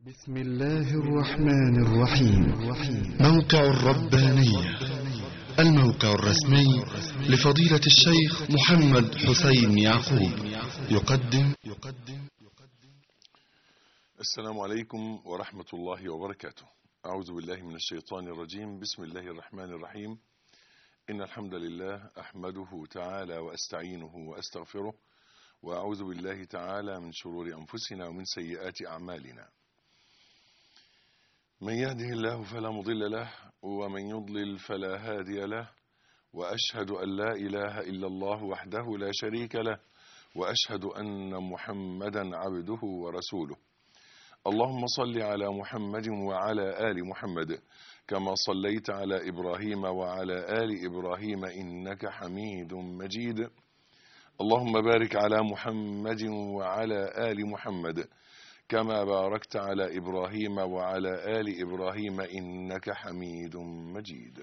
بسم الله الرحمن الرحيم موقع الربانية الموقع الرسمي لفضيلة الشيخ محمد حسين يعقوب يقدم يقدم السلام عليكم ورحمة الله وبركاته أعوذ بالله من الشيطان الرجيم بسم الله الرحمن الرحيم إن الحمد لله أحمده تعالى وأستعينه وأستغفره وأعوذ بالله تعالى من شرور أنفسنا ومن سيئات أعمالنا من يهده الله فلا مضل له ومن يضلل فلا هادي له وأشهد أن لا إله إلا الله وحده لا شريك له وأشهد أن محمدا عبده ورسوله اللهم صل على محمد وعلى آل محمد كما صليت على إبراهيم وعلى آل إبراهيم إنك حميد مجيد اللهم بارك على محمد وعلى آل محمد كما باركت على إبراهيم وعلى آل إبراهيم إنك حميد مجيد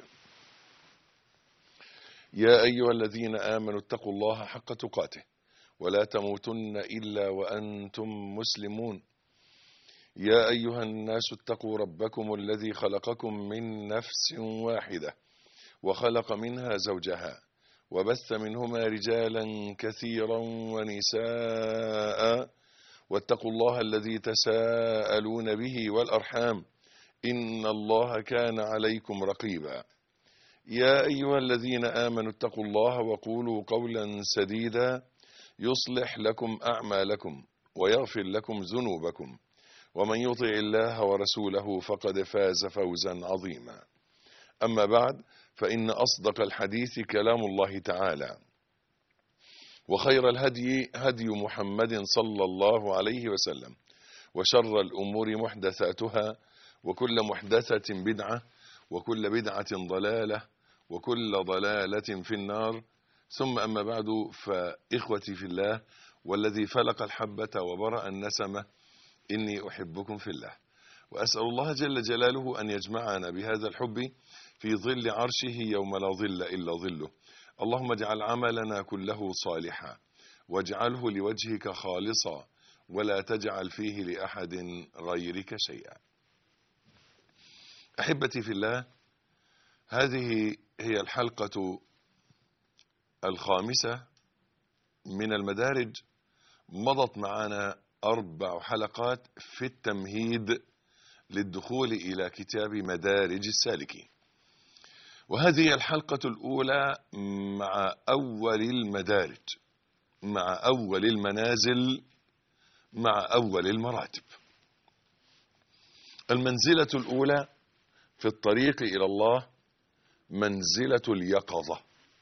يا أيها الذين آمنوا اتقوا الله حق تقاته ولا تموتن إلا وأنتم مسلمون يا أيها الناس اتقوا ربكم الذي خلقكم من نفس واحدة وخلق منها زوجها وبث منهما رجالا كثيرا ونساء واتقوا الله الذي تساءلون به والأرحام إن الله كان عليكم رقيبا يا أيها الذين آمنوا اتقوا الله وقولوا قولا سديدا يصلح لكم أعمالكم ويغفر لكم ذنوبكم ومن يطع الله ورسوله فقد فاز فوزا عظيما أما بعد فإن أصدق الحديث كلام الله تعالى وخير الهدي هدي محمد صلى الله عليه وسلم وشر الأمور محدثاتها وكل محدثة بدعة وكل بدعة ضلالة وكل ضلالة في النار ثم أما بعد فإخوتي في الله والذي فلق الحبة وبرأ النسمة إني أحبكم في الله وأسأل الله جل جلاله أن يجمعنا بهذا الحب في ظل عرشه يوم لا ظل إلا ظله اللهم اجعل عملنا كله صالحا واجعله لوجهك خالصا ولا تجعل فيه لأحد غيرك شيئا أحبتي في الله هذه هي الحلقة الخامسة من المدارج مضت معنا أربع حلقات في التمهيد للدخول إلى كتاب مدارج السالكين وهذه الحلقة الأولى مع أول المدارج مع أول المنازل مع أول المراتب المنزلة الأولى في الطريق إلى الله منزلة اليقظة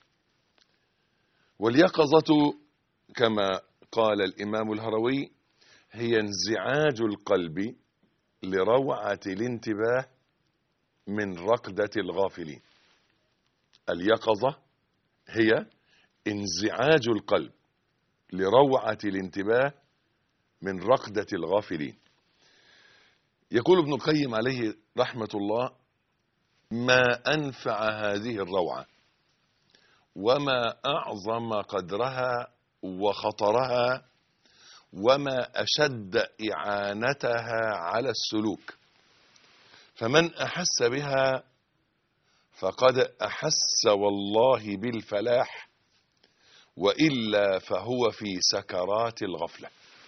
واليقظة كما قال الإمام الهروي هي انزعاج القلب لروعة الانتباه من رقدة الغافلين اليقظة هي انزعاج القلب لروعة الانتباه من رقدة الغافلين يقول ابن القيم عليه رحمة الله ما أنفع هذه الروعة وما أعظم قدرها وخطرها وما أشد إعانتها على السلوك فمن أحس بها فقد أحس والله بالفلاح وإلا فهو في سكرات الغفلة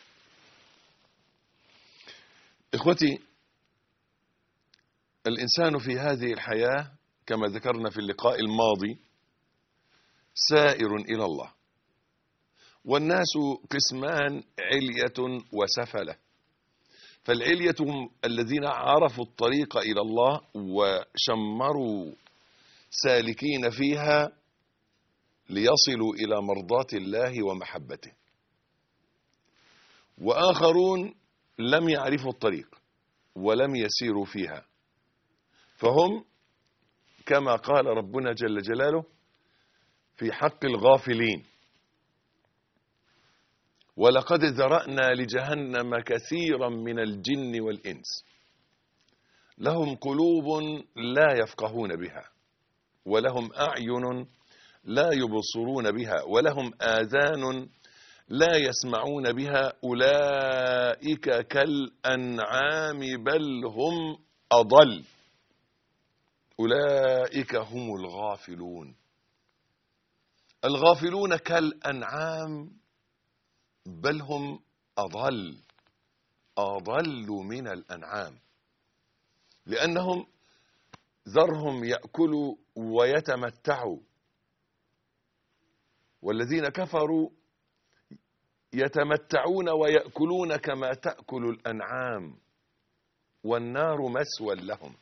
إخوتي الإنسان في هذه الحياة كما ذكرنا في اللقاء الماضي سائر إلى الله والناس قسمان علية وسفلة فالعلية هم الذين عرفوا الطريق إلى الله وشمروا سالكين فيها ليصلوا إلى مرضاة الله ومحبته وآخرون لم يعرفوا الطريق ولم يسيروا فيها فهم كما قال ربنا جل جلاله في حق الغافلين ولقد ذرأنا لجهنم كثيرا من الجن والإنس لهم قلوب لا يفقهون بها ولهم أعين لا يبصرون بها ولهم آذان لا يسمعون بها أولئك كالأنعام بل هم أضل أولئك هم الغافلون الغافلون كالأنعام بل هم أضل أضل من الأنعام لأنهم ذرهم يأكلوا ويتمتعوا والذين كفروا يتمتعون ويأكلون كما تأكل الأنعام والنار مسوى لهم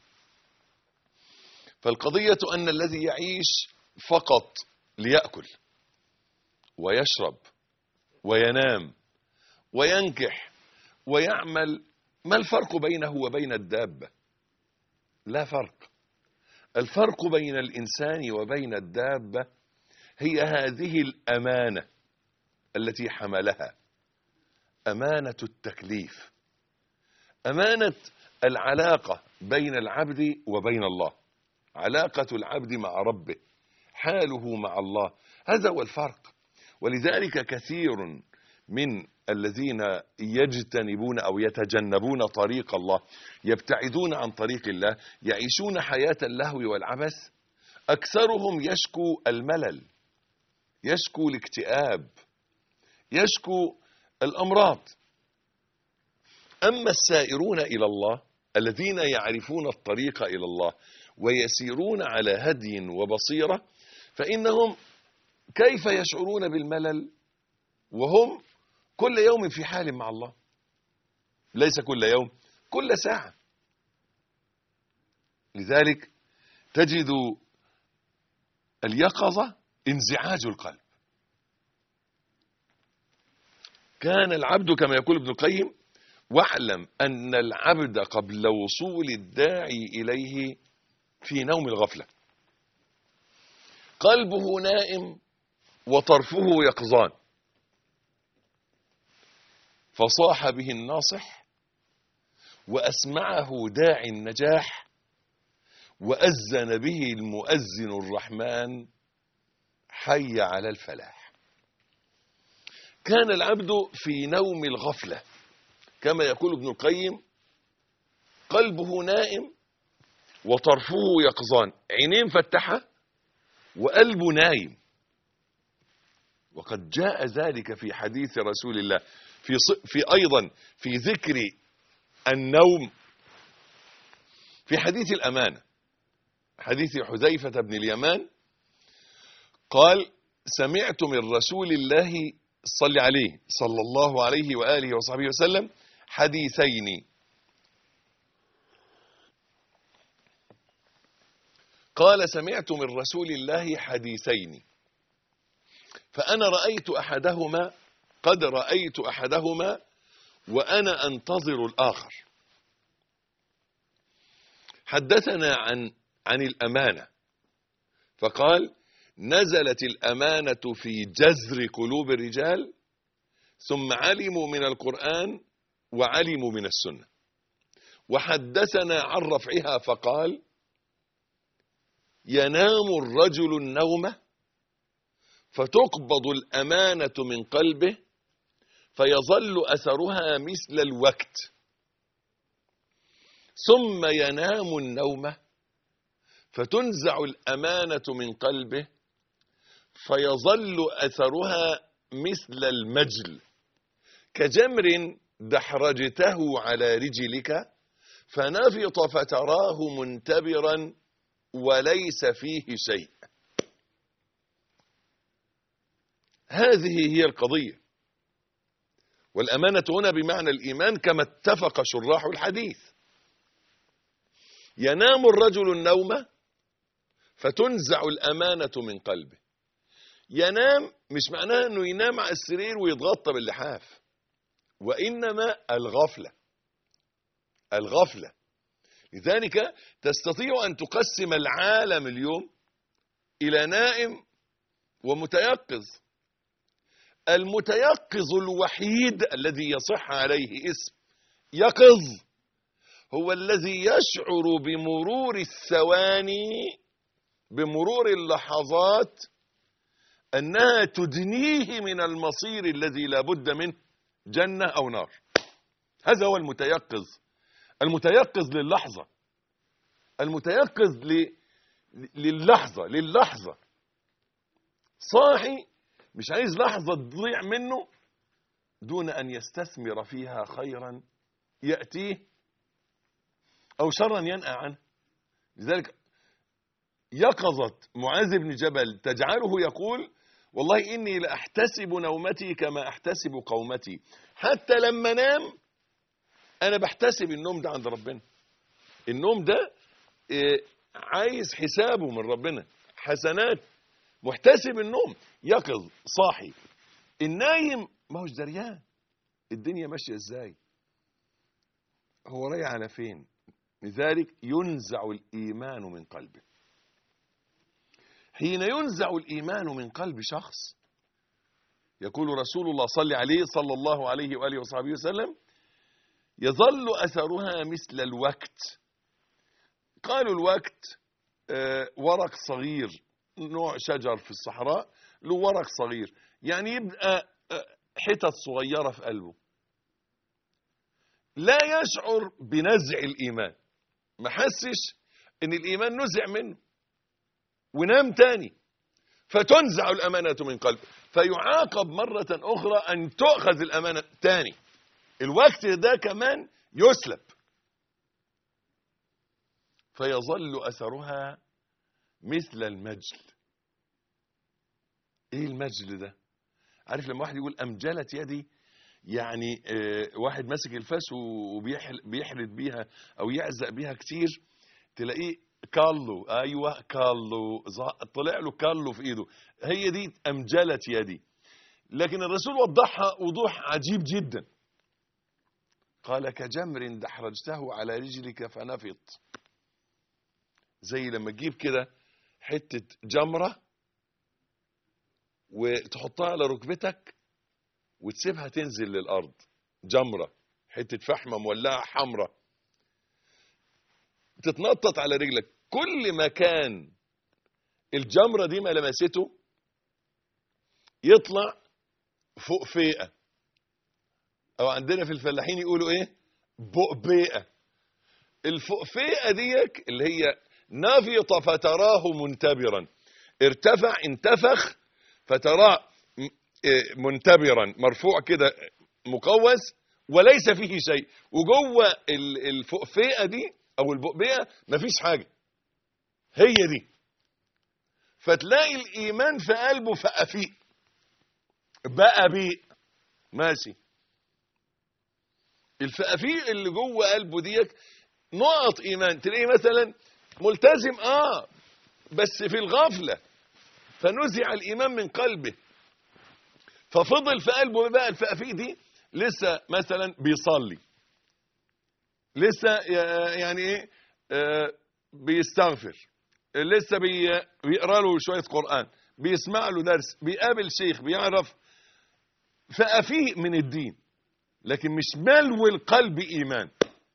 فالقضية أن الذي يعيش فقط ليأكل ويشرب وينام وينكح ويعمل ما الفرق بينه وبين الدابة لا فرق الفرق بين الإنسان وبين الدابة هي هذه الأمانة التي حملها أمانة التكليف أمانة العلاقة بين العبد وبين الله علاقة العبد مع ربه حاله مع الله هذا هو الفرق ولذلك كثير من الذين يجتنبون أو يتجنبون طريق الله يبتعدون عن طريق الله يعيشون حياة اللهو والعبث أكثرهم يشكو الملل يشكو الاكتئاب يشكو الأمراض أما السائرون إلى الله الذين يعرفون الطريق إلى الله ويسيرون على هدي وبصيرة فإنهم كيف يشعرون بالملل وهم كل يوم في حال مع الله ليس كل يوم كل ساعة لذلك تجد اليقظة انزعاج القلب كان العبد كما يقول ابن القيم واعلم أن العبد قبل وصول الداعي إليه في نوم الغفلة قلبه نائم وطرفه يقظان فصاح به الناصح وأسمعه داعي النجاح وأذن به المؤذن الرحمن حي على الفلاح كان العبد في نوم الغفلة كما يقول ابن القيم قلبه نائم وطرفه يقظان عينين فتحة وقلبه نايم وقد جاء ذلك في حديث رسول الله في, في أيضا في ذكر النوم في حديث الأمانة حديث حذيفة بن اليمان قال سمعت من رسول الله صلى عليه صلى الله عليه وآله وصحبه وسلم حديثين قال سمعت من رسول الله حديثين فأنا رأيت أحدهما قد رأيت أحدهما وأنا أنتظر الآخر حدثنا عن عن الأمانة فقال نزلت الأمانة في جذر قلوب الرجال ثم علموا من القرآن وعلموا من السنة وحدثنا عن رفعها فقال ينام الرجل النوم فتقبض الأمانة من قلبه فيظل أثرها مثل الوقت ثم ينام النوم فتنزع الأمانة من قلبه فيظل أثرها مثل المجل كجمر دحرجته على رجلك فنفط فتراه منتبرا وليس فيه شيء هذه هي القضية والأمانة هنا بمعنى الإيمان كما اتفق شراح الحديث ينام الرجل النوم فتنزع الأمانة من قلبه ينام مش معناه أنه ينام على السرير ويتغطى باللحاف وإنما الغفلة الغفلة لذلك تستطيع أن تقسم العالم اليوم إلى نائم ومتيقظ المتيقظ الوحيد الذي يصح عليه اسم يقظ هو الذي يشعر بمرور الثواني بمرور اللحظات أنها تدنيه من المصير الذي لا بد منه جنة أو نار هذا هو المتيقظ المتيقظ للحظة المتيقظ ل... للحظة للحظة صاحي مش عايز لحظة تضيع منه دون أن يستثمر فيها خيرا يأتيه أو شرا ينأى عنه لذلك يقظة معاذ بن جبل تجعله يقول والله إني لأحتسب نومتي كما أحتسب قومتي حتى لما نام أنا بحتسب النوم ده عند ربنا النوم ده إيه، عايز حسابه من ربنا حسنات محتسب النوم يقظ صاحي النايم ما هوش دريان الدنيا ماشيه ازاي هو رايح على فين لذلك ينزع الايمان من قلبه حين ينزع الايمان من قلب شخص يقول رسول الله صلى عليه صلى الله عليه واله وصحبه وسلم يظل اثرها مثل الوقت قالوا الوقت آه، ورق صغير نوع شجر في الصحراء له ورق صغير يعني يبقى آه، حتت صغيرة في قلبه لا يشعر بنزع الإيمان ما حسش ان الإيمان نزع منه ونام تاني فتنزع الأمانة من قلبه فيعاقب مرة أخرى أن تؤخذ الأمانة تاني الوقت ده كمان يسلب فيظل أثرها مثل المجل ايه المجل ده عارف لما واحد يقول امجلت يدي يعني آه، واحد ماسك الفاس وبيحرد بيها او يعزق بيها كتير تلاقيه كالو ايوه كالو ظا- طلع له كالو في ايده هي دي امجلت يدي لكن الرسول وضحها وضوح عجيب جدا قال كجمر دحرجته على رجلك فنفط زي لما تجيب كده حتة جمرة وتحطها على ركبتك وتسيبها تنزل للأرض جمرة حتة فحمة مولعة حمراء تتنطط على رجلك كل ما كان الجمرة دي ما لمسته يطلع فوق فيقة أو عندنا في الفلاحين يقولوا إيه بؤبيئة الفؤفئة ديك اللي هي نفط فتراه منتبرا ارتفع انتفخ فتراه م- إيه منتبرا مرفوع كده مقوس وليس فيه شيء وجوه ال- الفؤفئة دي او البؤبئة مفيش حاجة هي دي فتلاقي الايمان في قلبه فأفيء بقى بيء ماشي الفأفيء اللي جوه قلبه ديك نقط ايمان تلاقيه مثلا ملتزم اه بس في الغفله فنزع الايمان من قلبه ففضل في قلبه بقى الفأفيق دي لسه مثلا بيصلي لسه ي- يعني ايه آه، بيستغفر لسه بي- بيقرا له شويه قران بيسمع له درس بيقابل شيخ بيعرف فأفيق من الدين لكن مش ملو القلب ايمان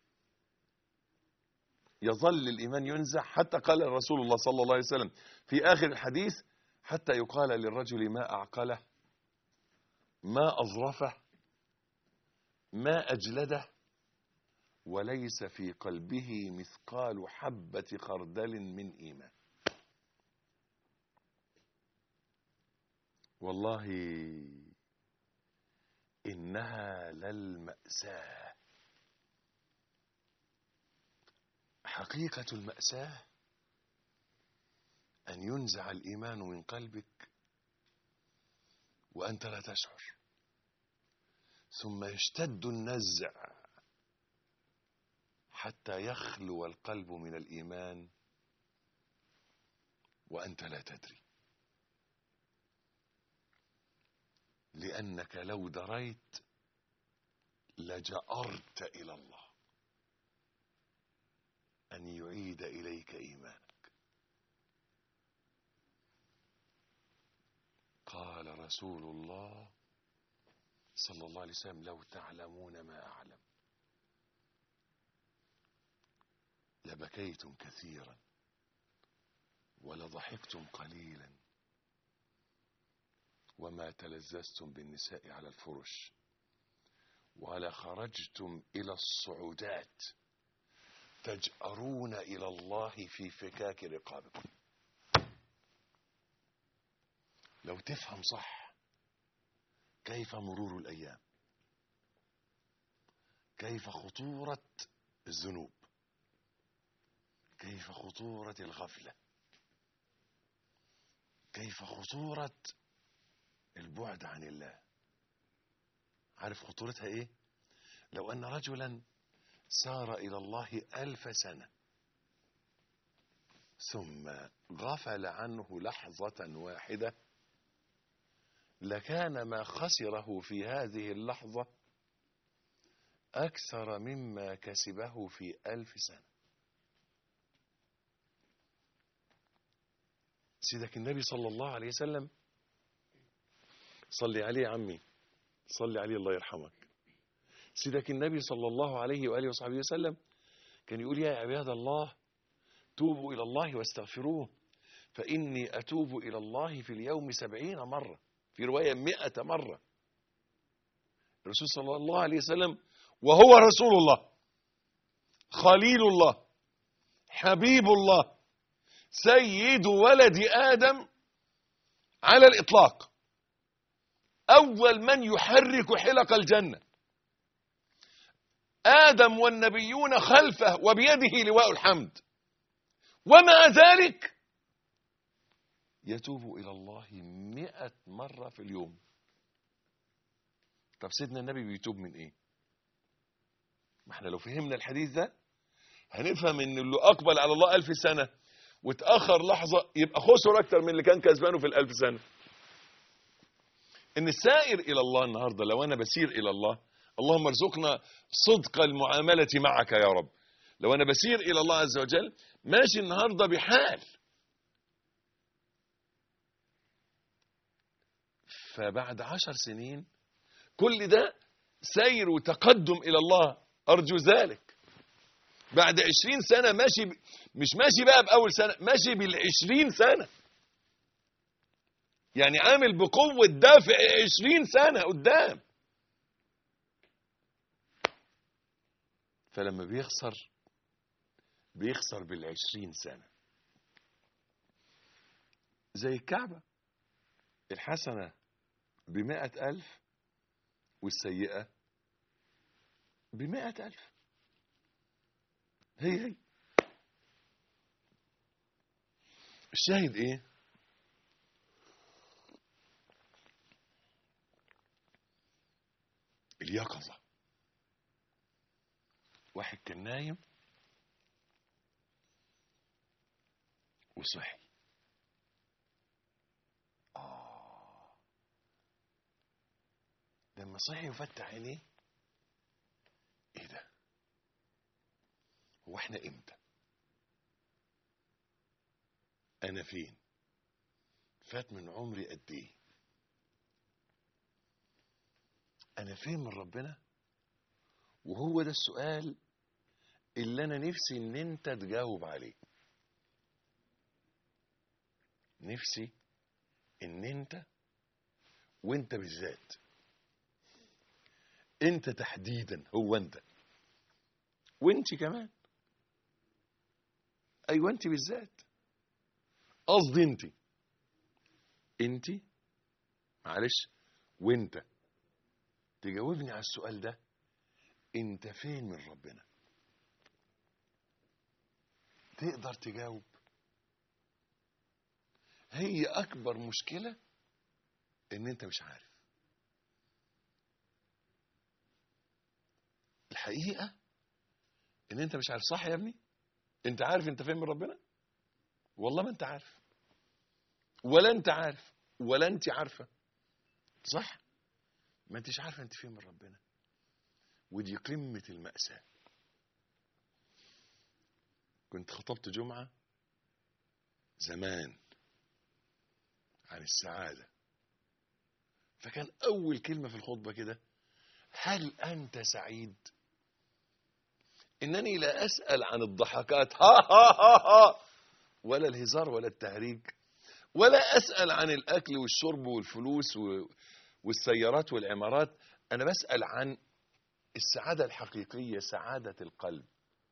يظل الإيمان ينزع حتى قال رسول الله صلى الله عليه وسلم في آخر الحديث حتى يقال للرجل ما أعقله ما أظرفه ما أجلده وليس في قلبه مثقال حبة خردل من إيمان والله إنها للمأساة حقيقة المأساة أن ينزع الإيمان من قلبك وأنت لا تشعر ثم يشتد النزع حتى يخلو القلب من الإيمان وأنت لا تدري لأنك لو دريت لجأرت إلى الله أن يعيد إليك إيمانك قال رسول الله صلى الله عليه وسلم لو تعلمون ما أعلم لبكيتم كثيرا ولضحكتم قليلا وما تلذذتم بالنساء على الفرش ولا خرجتم إلى الصعودات تجأرون إلى الله في فكاك رقابكم لو تفهم صح كيف مرور الأيام كيف خطورة الذنوب كيف خطورة الغفلة كيف خطورة البعد عن الله عارف خطورتها ايه لو ان رجلا سار الى الله الف سنة ثم غفل عنه لحظة واحدة لكان ما خسره في هذه اللحظة أكثر مما كسبه في ألف سنة سيدك النبي صلى الله عليه وسلم صلي عليه يا عمي صلي عليه الله يرحمك سيدك النبي صلى الله عليه وآله وصحبه وسلم كان يقول يا عباد الله توبوا إلى الله واستغفروه فإني أتوب إلى الله في اليوم سبعين مرة في رواية مئة مرة الرسول صلى الله عليه وسلم وهو رسول الله خليل الله حبيب الله سيد ولد آدم على الإطلاق أول من يحرك حلق الجنة آدم والنبيون خلفه وبيده لواء الحمد ومع ذلك يتوب إلى الله مئة مرة في اليوم طب سيدنا النبي بيتوب من إيه ما احنا لو فهمنا الحديث ده هنفهم ان اللي أقبل على الله ألف سنة وتأخر لحظة يبقى خسر أكتر من اللي كان كسبانه في الألف سنة ان السائر الى الله النهارده لو انا بسير الى الله اللهم ارزقنا صدق المعامله معك يا رب لو انا بسير الى الله عز وجل ماشي النهارده بحال فبعد عشر سنين كل ده سير وتقدم الى الله ارجو ذلك بعد عشرين سنه ماشي ب... مش ماشي بقى باول سنه ماشي بالعشرين سنه يعني عامل بقوة دافع عشرين سنة قدام فلما بيخسر بيخسر بالعشرين سنة زي الكعبة الحسنة بمائة ألف والسيئة بمائة ألف هي هي الشاهد ايه اليقظة واحد كان نايم وصحي آه لما صحي وفتح عينيه ايه ده هو احنا امتى انا فين فات من عمري قد ايه انا فين من ربنا وهو ده السؤال اللي انا نفسي ان انت تجاوب عليه نفسي ان انت وانت بالذات انت تحديدا هو انت وانت كمان ايوه انت بالذات قصدي انت انت معلش وانت تجاوبني على السؤال ده انت فين من ربنا تقدر تجاوب هي اكبر مشكلة ان انت مش عارف الحقيقة ان انت مش عارف صح يا ابني انت عارف انت فين من ربنا والله ما انت عارف ولا انت عارف ولا انت عارفة صح ما انتش عارفة انت فين من ربنا ودي قمة المأساة كنت خطبت جمعة زمان عن السعادة فكان أول كلمة في الخطبة كده هل أنت سعيد إنني لا أسأل عن الضحكات ها ها ها ها ولا الهزار ولا التهريج ولا أسأل عن الأكل والشرب والفلوس و- والسيارات والعمارات أنا بسأل عن السعادة الحقيقية سعادة القلب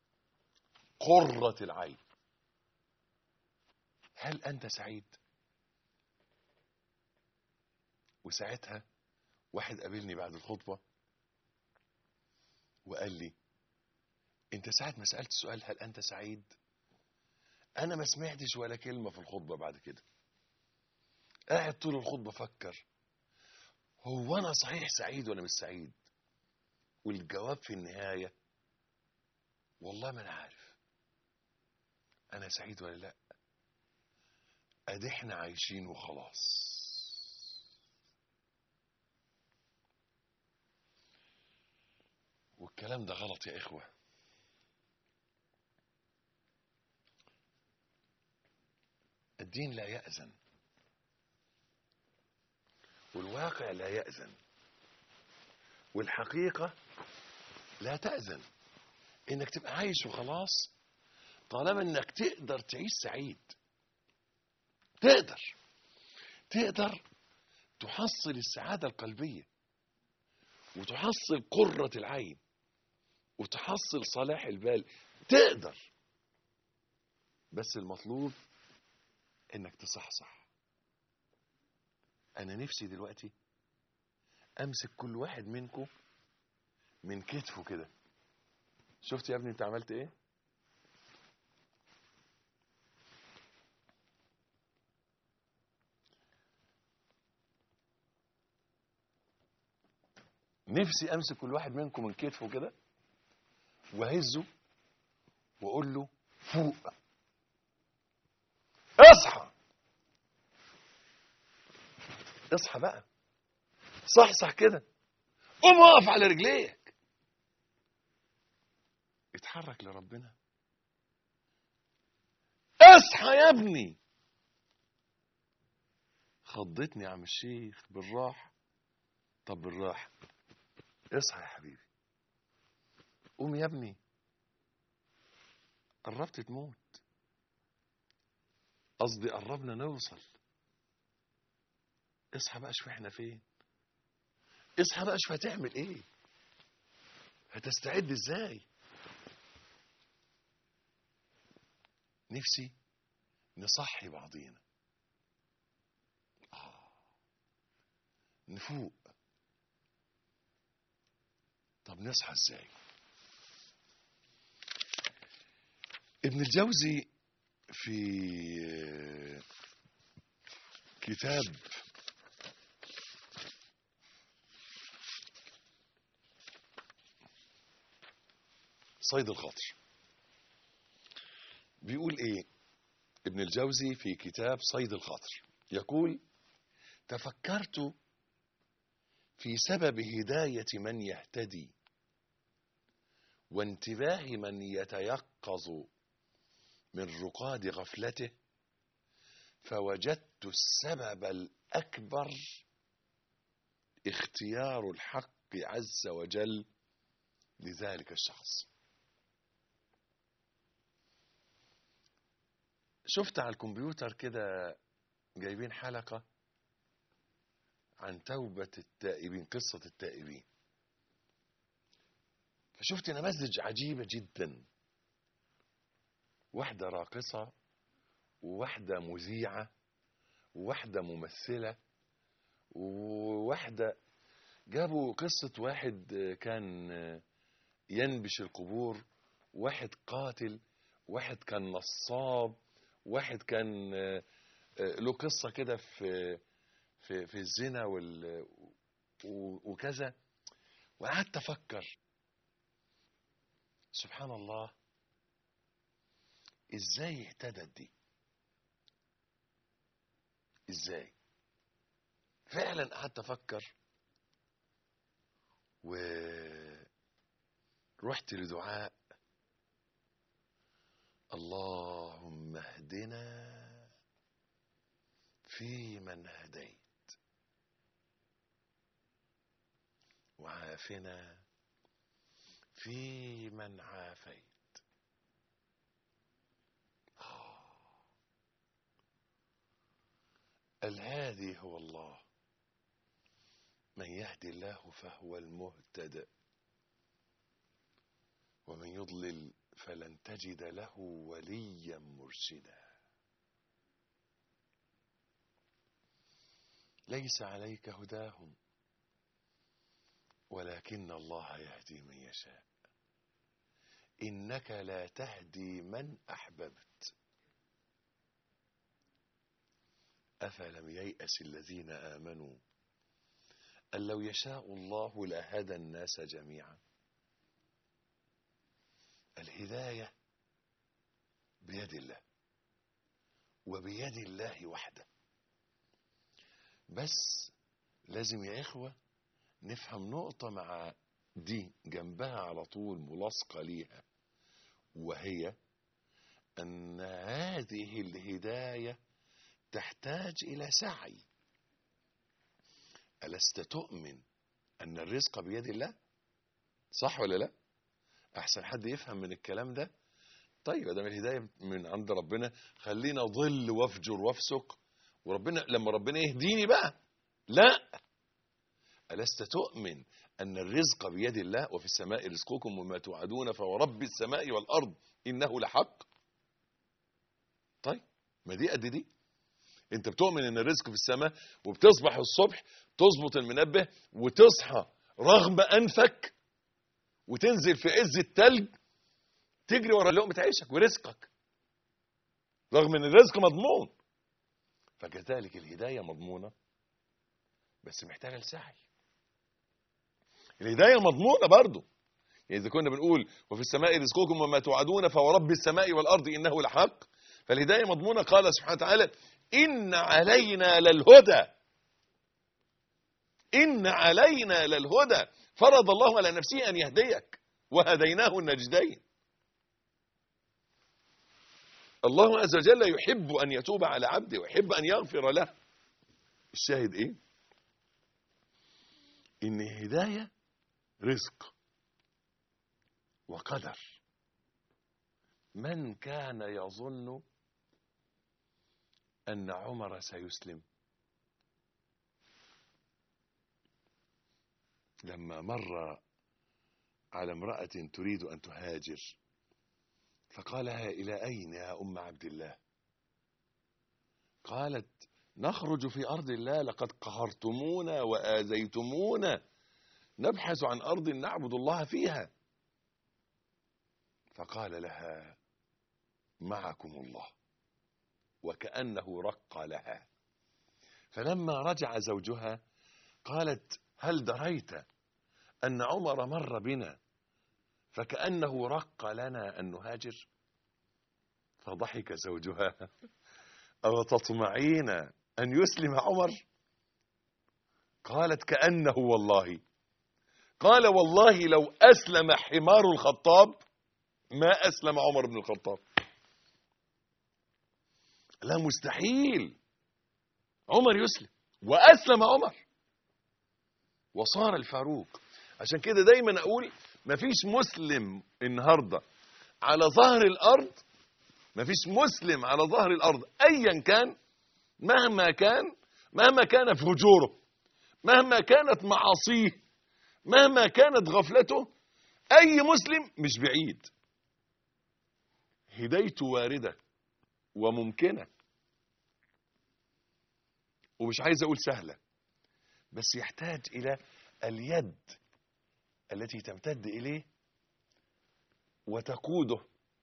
قرة العين هل أنت سعيد؟ وساعتها واحد قابلني بعد الخطبة وقال لي انت ساعة ما سألت سؤال هل انت سعيد انا ما سمعتش ولا كلمة في الخطبة بعد كده قاعد طول الخطبة فكر هو انا صحيح سعيد ولا مش سعيد والجواب في النهاية والله ما انا عارف انا سعيد ولا لا ادي احنا عايشين وخلاص والكلام ده غلط يا إخوة الدين لا يأذن والواقع لا يأذن والحقيقة لا تأذن إنك تبقى عايش وخلاص طالما إنك تقدر تعيش سعيد تقدر تقدر تحصل السعادة القلبية وتحصل قرة العين وتحصل صلاح البال تقدر بس المطلوب انك تصحصح انا نفسي دلوقتي امسك كل واحد منكم من كتفه كده شفت يا ابني انت عملت ايه نفسي امسك كل واحد منكم من كتفه كده واهزه واقول له فوق اصحى اصحى بقى صحصح كده قوم اقف على رجليك اتحرك لربنا اصحى يا ابني خضتني يا عم الشيخ بالراحه طب بالراحه اصحى يا حبيبي قوم يا ابني قربت تموت قصدي قربنا نوصل اصحى بقى شوف احنا فين اصحى بقى شوف هتعمل ايه هتستعد ازاي نفسي نصحي بعضينا آه. نفوق طب نصحى ازاي ابن الجوزي في كتاب صيد الخاطر بيقول ايه ابن الجوزي في كتاب صيد الخاطر يقول تفكرت في سبب هداية من يهتدي وانتباه من يتيقظ من رقاد غفلته فوجدت السبب الأكبر اختيار الحق عز وجل لذلك الشخص شفت على الكمبيوتر كده جايبين حلقة عن توبة التائبين قصة التائبين فشفت نماذج عجيبة جدا واحدة راقصة وواحدة مذيعة وواحدة ممثلة وواحدة جابوا قصة واحد كان ينبش القبور واحد قاتل واحد كان نصاب واحد كان له قصة كده في في في الزنا وال وكذا وقعدت افكر سبحان الله ازاي اهتدت دي ازاي فعلا قعدت افكر و رحت لدعاء اللهم اهدنا في من هديت وعافنا في من عافيت الهادي هو الله من يهدي الله فهو المهتد ومن يضلل فلن تجد له وليا مرشدا ليس عليك هداهم ولكن الله يهدي من يشاء انك لا تهدي من احببت افلم ييأس الذين امنوا ان لو يشاء الله لهدى الناس جميعا الهدايه بيد الله وبيد الله وحده بس لازم يا إخوة نفهم نقطة مع دي جنبها على طول ملاصقة ليها وهي أن هذه الهداية تحتاج إلى سعي ألست تؤمن أن الرزق بيد الله صح ولا لا أحسن حد يفهم من الكلام ده طيب ده الهداية من عند ربنا خلينا ظل وافجر وافسق وربنا لما ربنا يهديني بقى لا ألست تؤمن أن الرزق بيد الله وفي السماء رزقكم وما توعدون فورب السماء والأرض إنه لحق طيب ما دي قد دي انت بتؤمن ان الرزق في السماء وبتصبح الصبح تظبط المنبه وتصحى رغم انفك وتنزل في عز التلج تجري ورا لقمه عيشك ورزقك رغم ان الرزق مضمون فكذلك الهدايه مضمونه بس محتاجه لسعي الهدايه مضمونه برضه يعني اذا كنا بنقول وفي السماء رزقكم وما توعدون فورب السماء والارض انه لحق فالهدايه مضمونه قال سبحانه وتعالى ان علينا للهدى ان علينا للهدى فرض الله على نفسه ان يهديك وهديناه النجدين الله عز وجل يحب ان يتوب على عبده ويحب ان يغفر له الشاهد ايه ان الهدايه رزق وقدر من كان يظن ان عمر سيسلم لما مر على امراه تريد ان تهاجر فقالها الى اين يا ام عبد الله قالت نخرج في ارض الله لقد قهرتمونا واذيتمونا نبحث عن ارض نعبد الله فيها فقال لها معكم الله وكانه رق لها فلما رجع زوجها قالت هل دريت ان عمر مر بنا فكانه رق لنا ان نهاجر فضحك زوجها أو تطمعين أن يسلم عمر قالت كأنه والله قال والله لو أسلم حمار الخطاب ما أسلم عمر بن الخطاب لا مستحيل عمر يسلم وأسلم عمر وصار الفاروق عشان كده دايما أقول مفيش مسلم النهاردة على ظهر الأرض مفيش مسلم على ظهر الأرض أيا كان مهما كان مهما كان فجوره مهما كانت معاصيه مهما كانت غفلته أي مسلم مش بعيد هدايته واردة وممكنة ومش عايز أقول سهلة بس يحتاج إلى اليد التي تمتد إليه وتقوده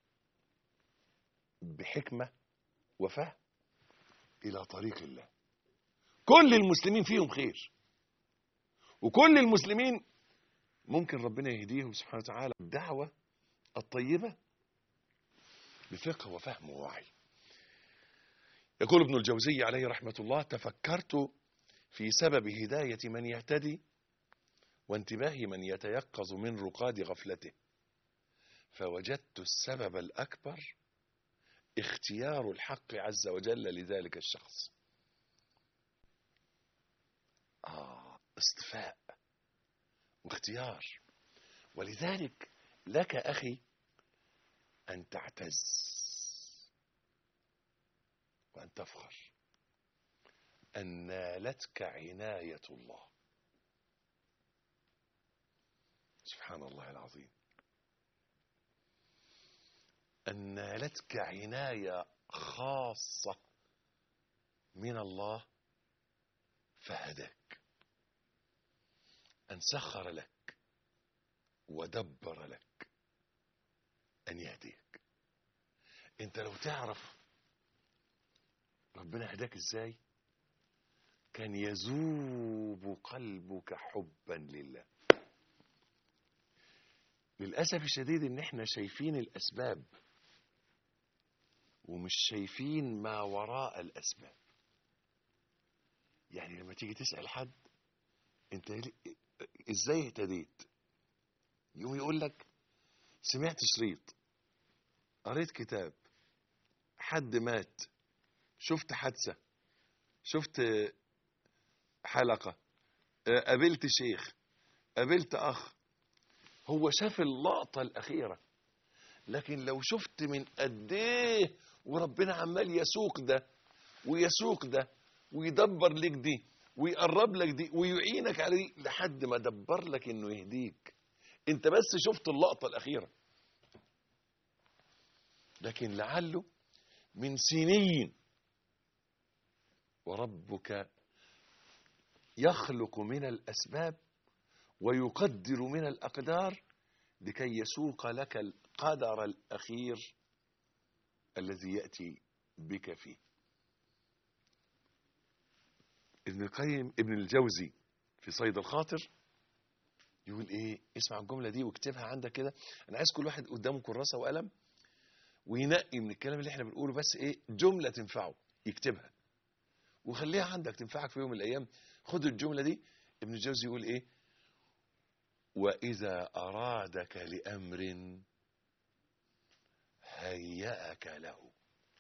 بحكمة وفهم إلى طريق الله كل المسلمين فيهم خير وكل المسلمين ممكن ربنا يهديهم سبحانه وتعالى الدعوة الطيبة بفقه وفهم ووعي يقول ابن الجوزي عليه رحمة الله تفكرت في سبب هداية من يهتدي وانتباه من يتيقظ من رقاد غفلته فوجدت السبب الأكبر اختيار الحق عز وجل لذلك الشخص آه اصطفاء واختيار ولذلك لك أخي أن تعتز وأن تفخر أن نالتك عناية الله سبحان الله العظيم أن نالتك عناية خاصة من الله فهداك أن سخر لك ودبر لك أن يهديك أنت لو تعرف ربنا هداك إزاي كان يذوب قلبك حبا لله للأسف الشديد إن إحنا شايفين الأسباب ومش شايفين ما وراء الأسباب يعني لما تيجي تسأل حد أنت إزاي اهتديت يقوم يقول لك سمعت شريط قريت كتاب حد مات شفت حادثة شفت حلقة قابلت شيخ قابلت أخ هو شاف اللقطة الأخيرة لكن لو شفت من قد ايه وربنا عمال يسوق ده ويسوق ده ويدبر لك دي ويقرب لك دي ويعينك على دي لحد ما دبر لك انه يهديك انت بس شفت اللقطة الأخيرة لكن لعله من سنين وربك يخلق من الأسباب ويقدر من الأقدار لكي يسوق لك القدر الأخير الذي يأتي بك فيه ابن القيم ابن الجوزي في صيد الخاطر يقول ايه اسمع الجملة دي واكتبها عندك كده انا عايز كل واحد قدامه كراسة وقلم وينقي من الكلام اللي احنا بنقوله بس ايه جملة تنفعه يكتبها وخليها عندك تنفعك في يوم من الايام خد الجملة دي ابن الجوزي يقول ايه وإذا أرادك لأمر هيأك له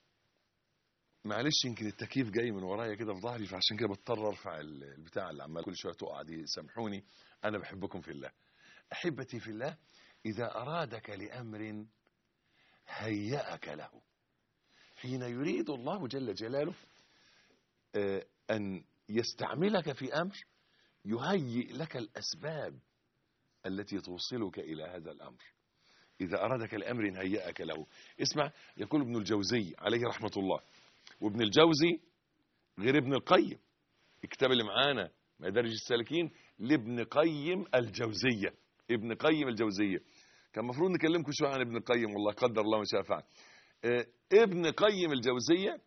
معلش يمكن التكييف جاي من ورايا كده في ظهري فعشان كده بضطر ارفع البتاع اللي عمال كل شويه تقع دي سامحوني انا بحبكم في الله احبتي في الله اذا ارادك لامر هيأك له حين يريد الله جل جلاله ان يستعملك في امر يهيئ لك الاسباب التي توصلك إلى هذا الأمر إذا أرادك لأمر هيأك له اسمع يقول ابن الجوزي عليه رحمة الله وابن الجوزي غير ابن القيم الكتاب اللي معانا مدارج السالكين لابن قيم الجوزية ابن قيم الجوزية كان المفروض نكلمكم شوية عن ابن القيم والله قدر الله ما شاء فعل اه ابن قيم الجوزية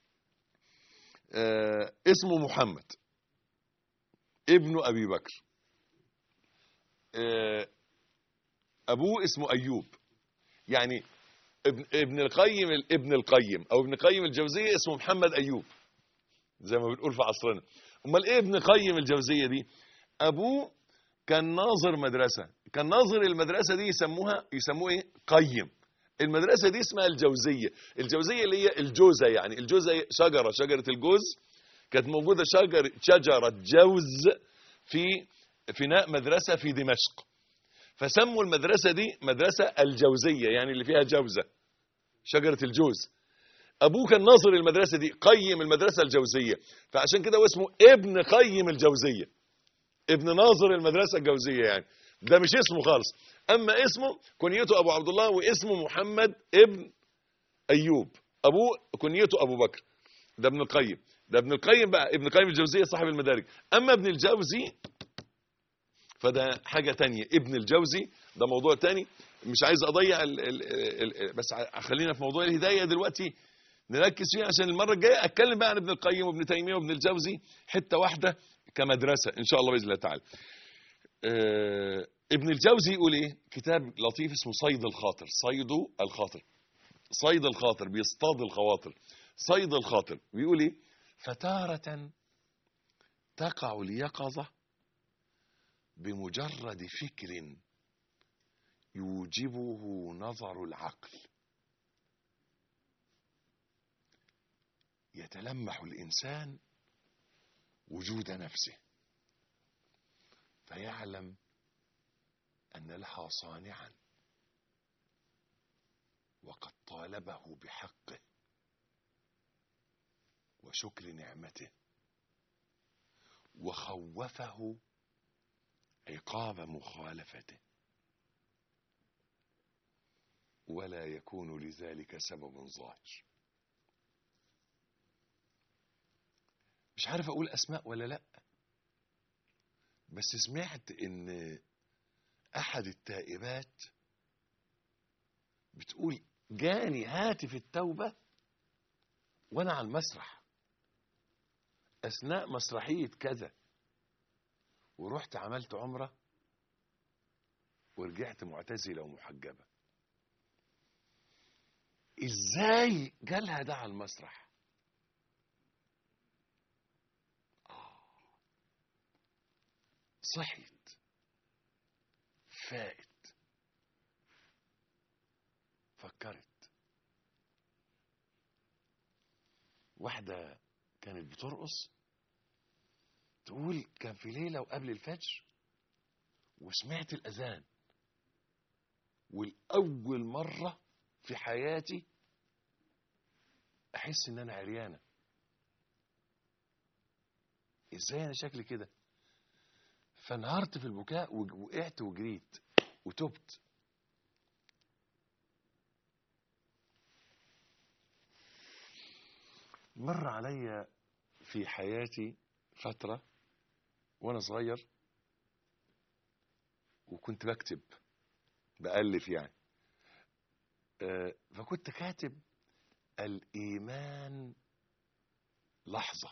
اه اسمه محمد ابن أبي بكر ابوه اسمه ايوب يعني ابن ابن القيم ابن القيم او ابن قيم الجوزيه اسمه محمد ايوب زي ما بنقول في عصرنا امال ايه ابن قيم الجوزيه دي ابوه كان ناظر مدرسه كان ناظر المدرسه دي يسموها يسموه ايه قيم المدرسه دي اسمها الجوزيه الجوزيه اللي هي الجوزه يعني الجوزه شجره شجره الجوز كانت موجوده شجر شجره جوز في فناء مدرسة في دمشق فسموا المدرسة دي مدرسة الجوزية يعني اللي فيها جوزة شجرة الجوز أبوه كان ناظر المدرسة دي قيم المدرسة الجوزية فعشان كده هو اسمه ابن قيم الجوزية ابن ناظر المدرسة الجوزية يعني ده مش اسمه خالص أما اسمه كنيته أبو عبد الله واسمه محمد ابن أيوب أبوه كنيته أبو بكر ده ابن القيم ده ابن القيم بقى ابن قيم الجوزية صاحب المدارج أما ابن الجوزي فده حاجة تانية ابن الجوزي ده موضوع تاني مش عايز اضيع ال ال ال بس خلينا في موضوع الهداية دلوقتي نركز فيه عشان المرة الجاية اتكلم بقى عن ابن القيم وابن تيمية وابن الجوزي حتة واحدة كمدرسة ان شاء الله بإذن الله تعالى اه ابن الجوزي يقول ايه كتاب لطيف اسمه صيد الخاطر صيد الخاطر صيد الخاطر بيصطاد الخواطر صيد الخاطر بيقول ايه فتارة تقع اليقظة بمجرد فكر يوجبه نظر العقل يتلمح الإنسان وجود نفسه فيعلم أن لها صانعا وقد طالبه بحقه وشكر نعمته وخوفه عقاب مخالفته ولا يكون لذلك سبب ظاهر مش عارف اقول اسماء ولا لا بس سمعت ان احد التائبات بتقول جاني هاتف التوبة وانا على المسرح اثناء مسرحية كذا ورحت عملت عمرة ورجعت معتزلة ومحجبة ازاي جالها ده على المسرح آه. صحيت فائت فكرت واحدة كانت بترقص تقول كان في ليلة وقبل الفجر وسمعت الأذان والأول مرة في حياتي أحس إن أنا عريانة إزاي أنا شكلي كده فانهارت في البكاء ووقعت وجريت وتبت مر عليا في حياتي فترة وأنا صغير وكنت بكتب بألف يعني آه، فكنت كاتب الإيمان لحظة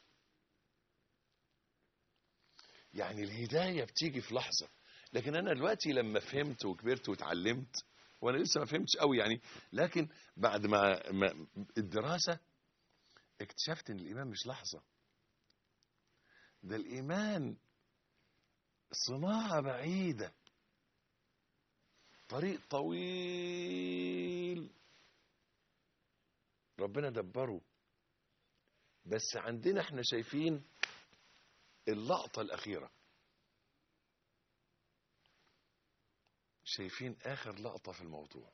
يعني الهداية بتيجي في لحظة لكن أنا دلوقتي لما فهمت وكبرت واتعلمت وأنا لسه ما فهمتش قوي يعني لكن بعد ما, ما الدراسة اكتشفت ان الايمان مش لحظه ده الايمان صناعه بعيده طريق طويل ربنا دبره بس عندنا احنا شايفين اللقطه الاخيره شايفين اخر لقطه في الموضوع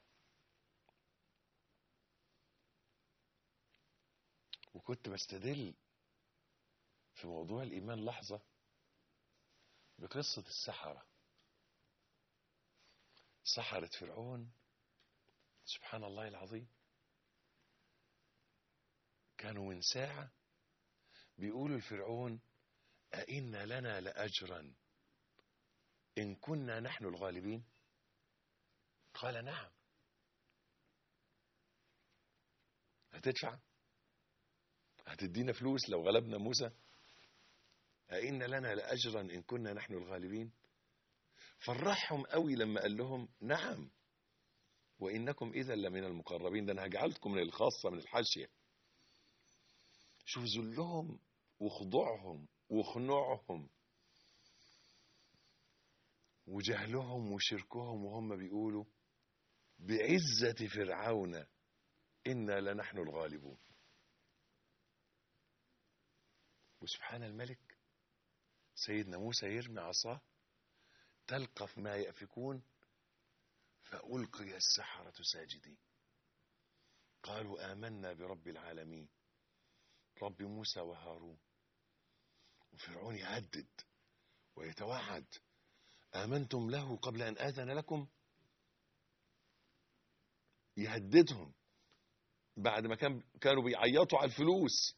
وكنت بستدل في موضوع الإيمان لحظة بقصة السحرة سحرة فرعون سبحان الله العظيم كانوا من ساعة بيقولوا لفرعون أئن لنا لأجرا إن كنا نحن الغالبين قال نعم هتدفع هتدينا فلوس لو غلبنا موسى أئن لنا لأجرا إن كنا نحن الغالبين فرحهم قوي لما قال لهم نعم وإنكم إذا لمن المقربين ده أنا هجعلكم من الخاصة من الحاشية شوف ذلهم وخضوعهم وخنوعهم وجهلهم وشركهم وهم بيقولوا بعزة فرعون إنا لنحن الغالبون وسبحان الملك سيدنا موسى يرمي عصاه تلقف ما يأفكون فألقي السحرة ساجدين قالوا آمنا برب العالمين رب موسى وهارون وفرعون يهدد ويتوعد آمنتم له قبل أن آذن لكم يهددهم بعد ما كان كانوا بيعيطوا على الفلوس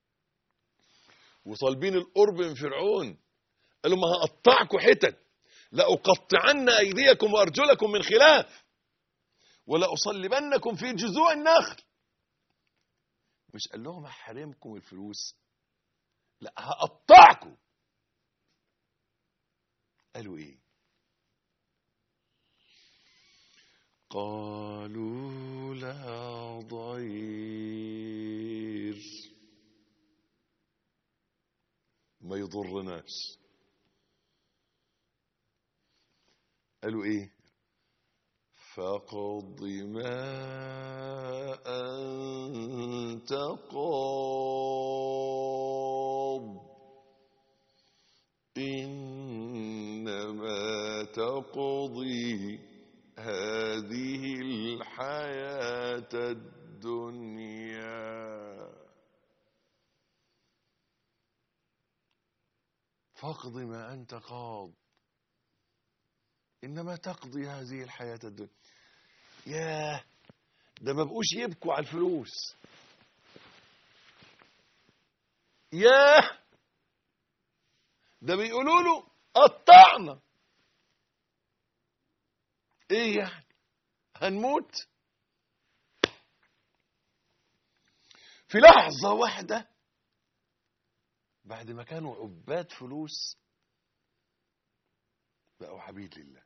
وطالبين القرب من فرعون قال لهم هقطعكم حتت لأقطعن أيديكم وأرجلكم من خلاف ولأصلبنكم في جذوع النخل مش قال لهم هحرمكم الفلوس لا هقطعكم قالوا ايه قالوا لا ضير ما يضرناش قالوا ايه فقض ما انت قاض انما تقضي هذه الحياه الدنيا فاقض ما أنت قاض إنما تقضي هذه الحياة الدنيا ياه ده ما بقوش يبكوا على الفلوس ياه ده بيقولوا له قطعنا ايه يعني هنموت في لحظة واحدة بعد ما كانوا عباد فلوس بقوا عبيد لله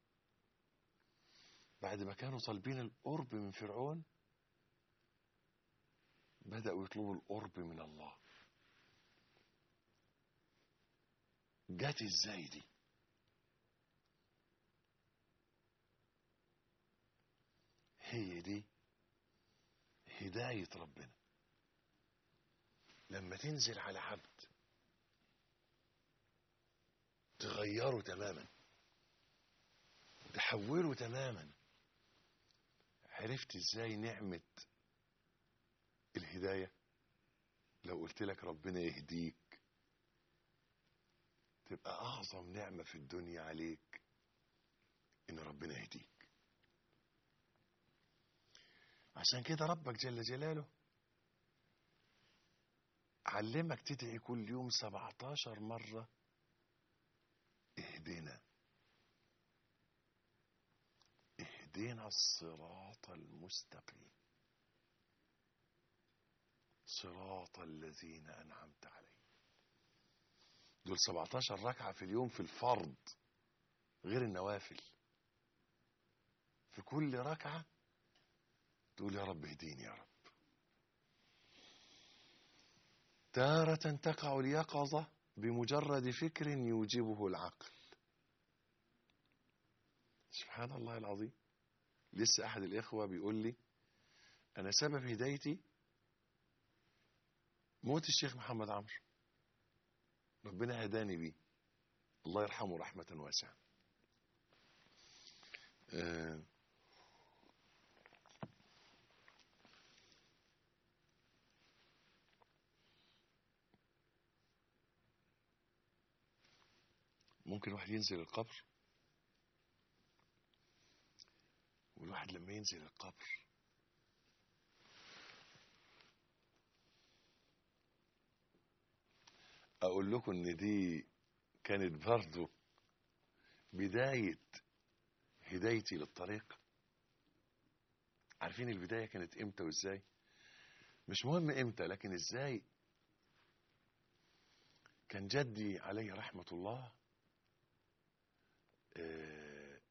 بعد ما كانوا طالبين القرب من فرعون بدأوا يطلبوا القرب من الله جت ازاي دي هي دي هداية ربنا لما تنزل على عبد تغيره تماما تحوله تماما عرفت ازاي نعمة الهداية لو قلت لك ربنا يهديك تبقى أعظم نعمة في الدنيا عليك إن ربنا يهديك عشان كده ربك جل جلاله علمك تدعي كل يوم 17 مرة اهدنا اهدنا الصراط المستقيم صراط الذين أنعمت عليهم دول 17 ركعة في اليوم في الفرض غير النوافل في كل ركعة تقول يا رب اهديني يا رب تارة تقع اليقظة بمجرد فكر يوجبه العقل سبحان الله العظيم لسه أحد الإخوة بيقول لي أنا سبب هدايتي موت الشيخ محمد عمرو ربنا هداني بيه الله يرحمه رحمة واسعة آه ممكن واحد ينزل القبر والواحد لما ينزل القبر اقول لكم ان دي كانت برضو بداية هدايتي للطريق عارفين البداية كانت امتى وازاي مش مهم امتى لكن ازاي كان جدي عليه رحمة الله آه،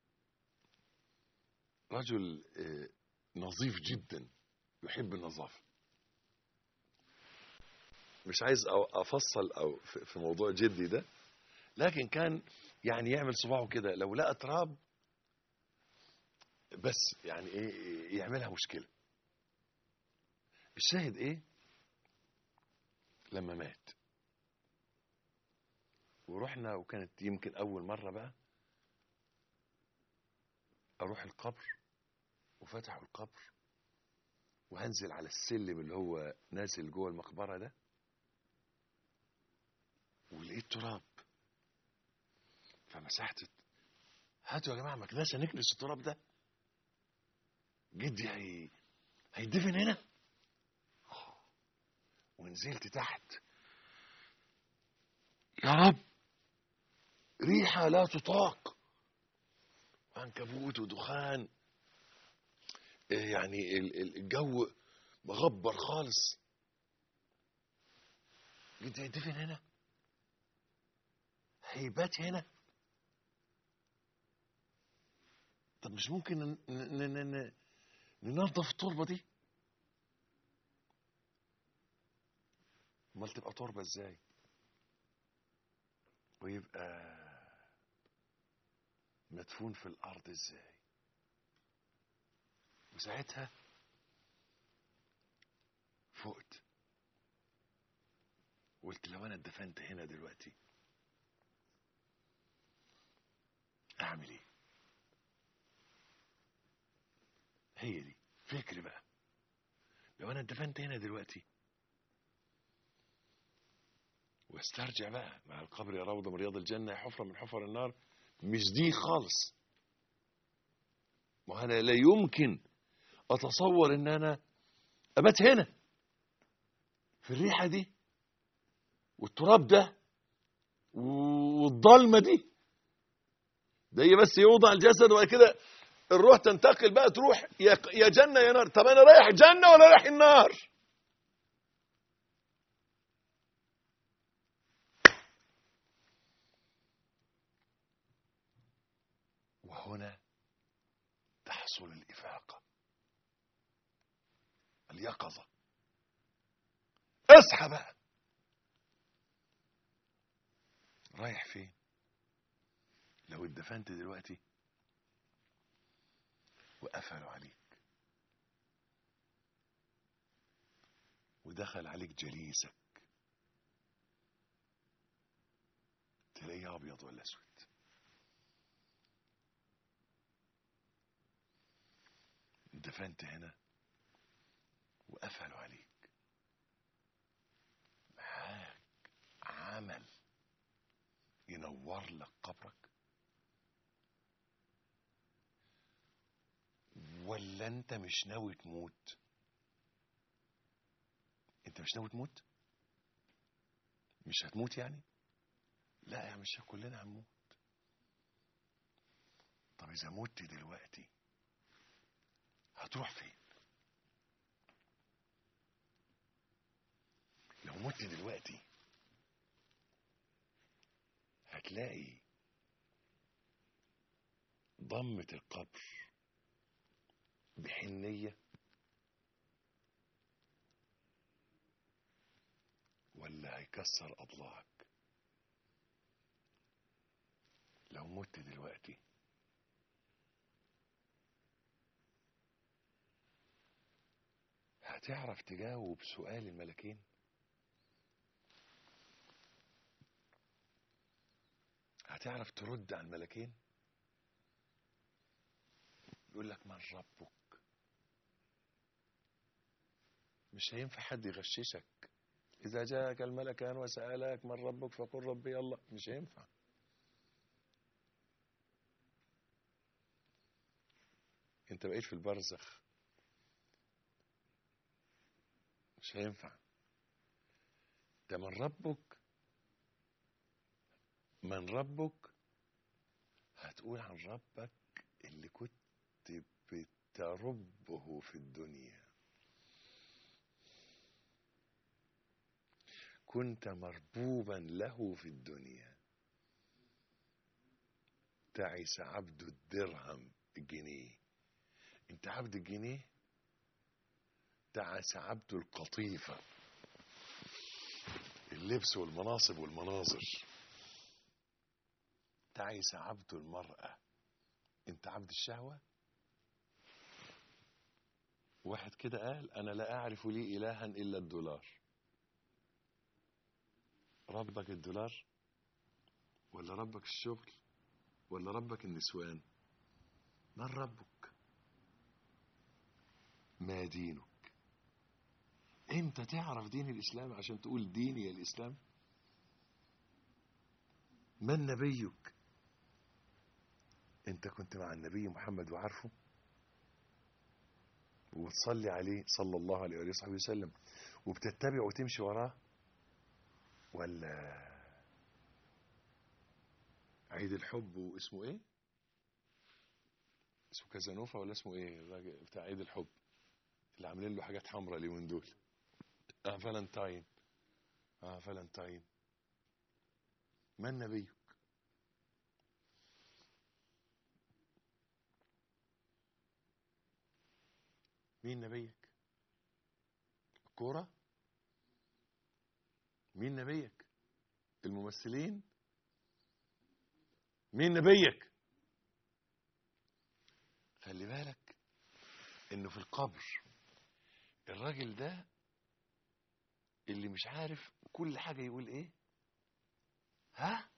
رجل آه، نظيف جدا يحب النظافة مش عايز أو- افصل او في في موضوع جدي ده لكن كان يعني يعمل صباعه كده لو لقى تراب بس يعني ايه يعملها مشكله الشاهد ايه لما مات ورحنا وكانت يمكن اول مره بقى اروح القبر وفتحوا القبر وهنزل على السلم اللي هو نازل جوه المقبره ده ولقيت تراب فمسحت هاتوا يا جماعه مكنسه نكنس التراب ده جدي هي هيدفن هنا ونزلت تحت يا رب ريحه لا تطاق عنكبوت ودخان إيه يعني ال- ال- الجو مغبر خالص جدي هيدفن هنا هيبات هنا طب مش ممكن ن- ن- ن- ن- ننظف التربه دي امال تبقى تربه ازاي ويبقى مدفون في الارض ازاي وساعتها فقت قلت لو انا اتدفنت هنا دلوقتي اعمل ايه هي دي فكري بقى لو انا اتدفنت هنا دلوقتي واسترجع بقى مع القبر يا روضة من رياض الجنة يا حفرة من حفر النار مش دي خالص ما أنا لا يمكن أتصور إن أنا أبات هنا في الريحة دي والتراب ده والضلمة دي ده هي بس يوضع الجسد وبعد كده الروح تنتقل بقى تروح يا يا جنة يا نار طب أنا رايح جنة ولا رايح النار وهنا تحصل الإفاقة اليقظة اصحى بقى رايح فين لو اتدفنت دلوقتي وقفلوا عليك ودخل عليك جليسك تلاقيه ابيض ولا اسود دفنت هنا وقفلوا عليك معاك عمل ينور لك قبرك ولا انت مش ناوي تموت انت مش ناوي تموت مش هتموت يعني لا يا مش كلنا هنموت طب اذا مت دلوقتي هتروح فين لو مت دلوقتي هتلاقي ضمة القبر بحنية ولا هيكسر أضلاعك لو مت دلوقتي هتعرف تجاوب سؤال الملكين هتعرف ترد على الملكين يقول لك من ربك مش هينفع حد يغششك إذا جاءك الملكان وسألك من ربك فقل ربي الله مش هينفع انت بقيت في البرزخ مش هينفع ده من ربك من ربك هتقول عن ربك اللي كنت بتربه في الدنيا كنت مربوبا له في الدنيا تعس عبد الدرهم الجنيه انت عبد الجنيه تعس عبد القطيفة اللبس والمناصب والمناظر تعس عبد المرأة انت عبد الشهوة واحد كده قال انا لا اعرف لي الها الا الدولار ربك الدولار ولا ربك الشغل ولا ربك النسوان من ربك ما دينك انت تعرف دين الاسلام عشان تقول ديني الاسلام من نبيك انت كنت مع النبي محمد وعارفه وبتصلي عليه صلى الله عليه وآله وصحبه وسلم وبتتبع وتمشي وراه ولا عيد الحب واسمه ايه اسمه كازانوفا ولا اسمه ايه الراجل بتاع عيد الحب اللي عاملين له حاجات حمراء اليومين دول اه فالنتاين اه فالنتاين من نبيك مين نبيك الكورة مين نبيك الممثلين مين نبيك خلي بالك انه في القبر الراجل ده اللي مش عارف كل حاجة يقول ايه ها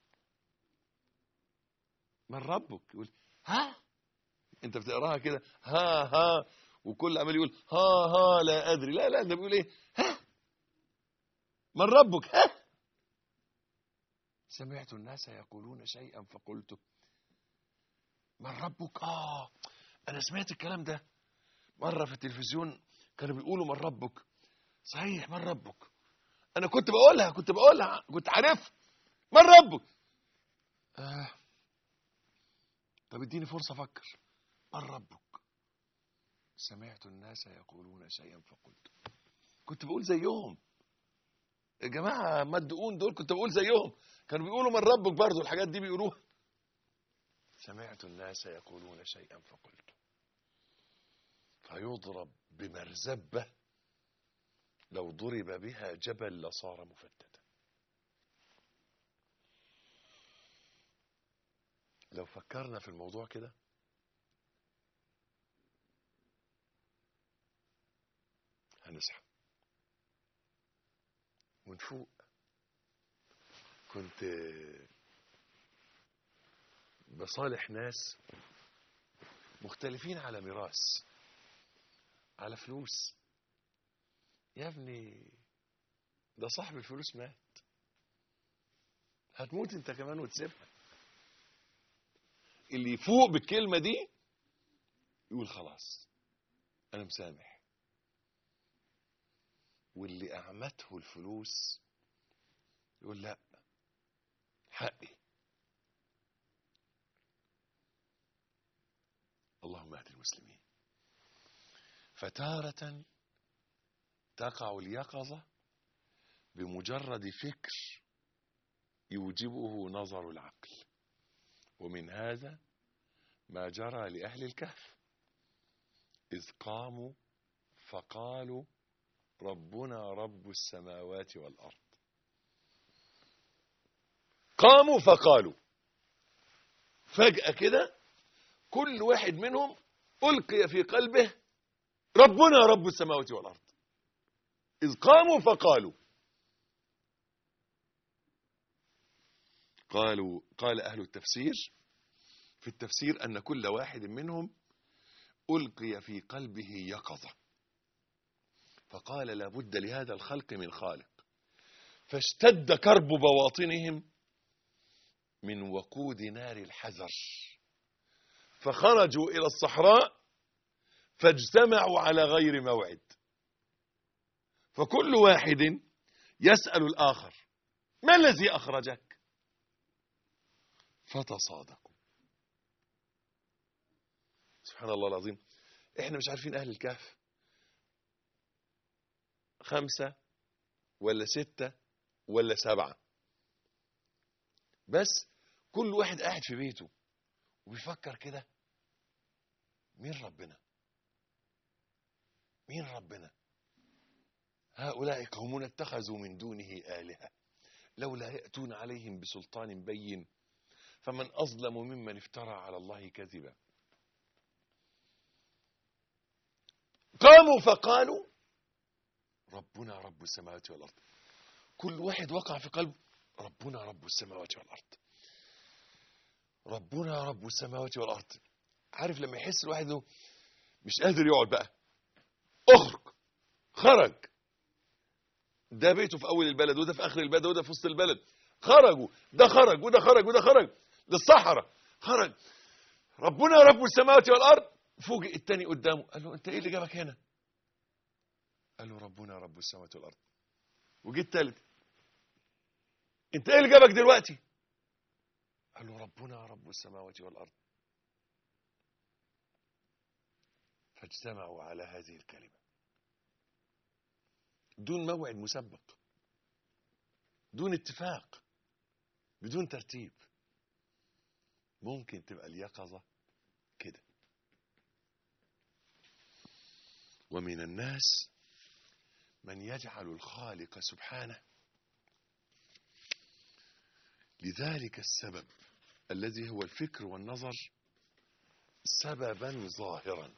من ربك يقول ها انت بتقراها كده ها ها وكل عمال يقول ها ها لا ادري لا لا ده بيقول ايه ها من ربك ها سمعت الناس يقولون شيئا فقلت من ربك اه انا سمعت الكلام ده مره في التلفزيون كانوا بيقولوا من ربك صحيح من ربك انا كنت بقولها كنت بقولها كنت عارف من ربك آه. طب اديني فرصه افكر من ربك سمعت الناس يقولون شيئا فقلت كنت بقول زيهم يا جماعه مدقون دول كنت بقول زيهم كانوا بيقولوا من ربك برضو الحاجات دي بيقولوها سمعت الناس يقولون شيئا فقلت فيضرب بمرزبة لو ضرب بها جبل لصار مفتتا لو فكرنا في الموضوع كده هنصحى ونفوق كنت بصالح ناس مختلفين على ميراث على فلوس يا ابني ده صاحب الفلوس مات هتموت انت كمان وتسيبها اللي يفوق بالكلمة دي يقول خلاص انا مسامح واللي اعمته الفلوس يقول لا حقي اللهم اهد المسلمين فتارة تقع اليقظة بمجرد فكر يوجبه نظر العقل ومن هذا ما جرى لأهل الكهف إذ قاموا فقالوا ربنا رب السماوات والأرض قاموا فقالوا فجأة كده كل واحد منهم ألقي في قلبه ربنا رب السماوات والأرض إذ قاموا فقالوا قالوا قال أهل التفسير في التفسير أن كل واحد منهم ألقي في قلبه يقظة فقال لابد لهذا الخلق من خالق فاشتد كرب بواطنهم من وقود نار الحذر فخرجوا إلى الصحراء فاجتمعوا على غير موعد فكل واحد يسأل الآخر ما الذي أخرجك فتصادقوا سبحان الله العظيم احنا مش عارفين أهل الكهف خمسة ولا ستة ولا سبعة بس كل واحد قاعد في بيته وبيفكر كده مين ربنا مين ربنا هؤلاء قومون اتخذوا من دونه آلهة لولا يأتون عليهم بسلطان بين فمن أظلم ممن افترى على الله كذبا قاموا فقالوا ربنا رب السماوات والأرض كل واحد وقع في قلبه ربنا رب السماوات والأرض ربنا رب السماوات والأرض عارف لما يحس الواحد انه مش قادر يقعد بقى اخرج خرج ده بيته في اول البلد وده في اخر البلد وده في وسط البلد خرجوا ده خرج وده خرج وده خرج للصحراء خرج ربنا رب السماوات والارض فوجئ التاني قدامه قال له انت ايه اللي جابك هنا قال له ربنا رب السماوات والارض وجه التالت انت ايه اللي جابك دلوقتي قال له ربنا رب السماوات والارض فاجتمعوا على هذه الكلمة دون موعد مسبق دون اتفاق بدون ترتيب ممكن تبقى اليقظة كده ومن الناس من يجعل الخالق سبحانه لذلك السبب الذي هو الفكر والنظر سببا ظاهرا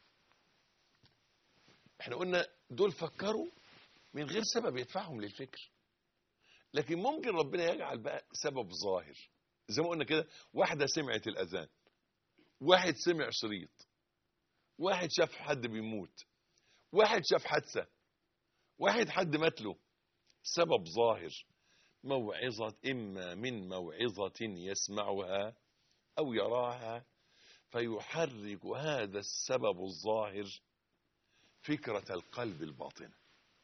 احنا قلنا دول فكروا من غير سبب يدفعهم للفكر لكن ممكن ربنا يجعل بقى سبب ظاهر زي ما قلنا كده واحدة سمعت الأذان واحد سمع شريط واحد شاف حد بيموت واحد شاف حادثة واحد حد مات له سبب ظاهر موعظة إما من موعظة يسمعها أو يراها فيحرك هذا السبب الظاهر فكرة القلب الباطنة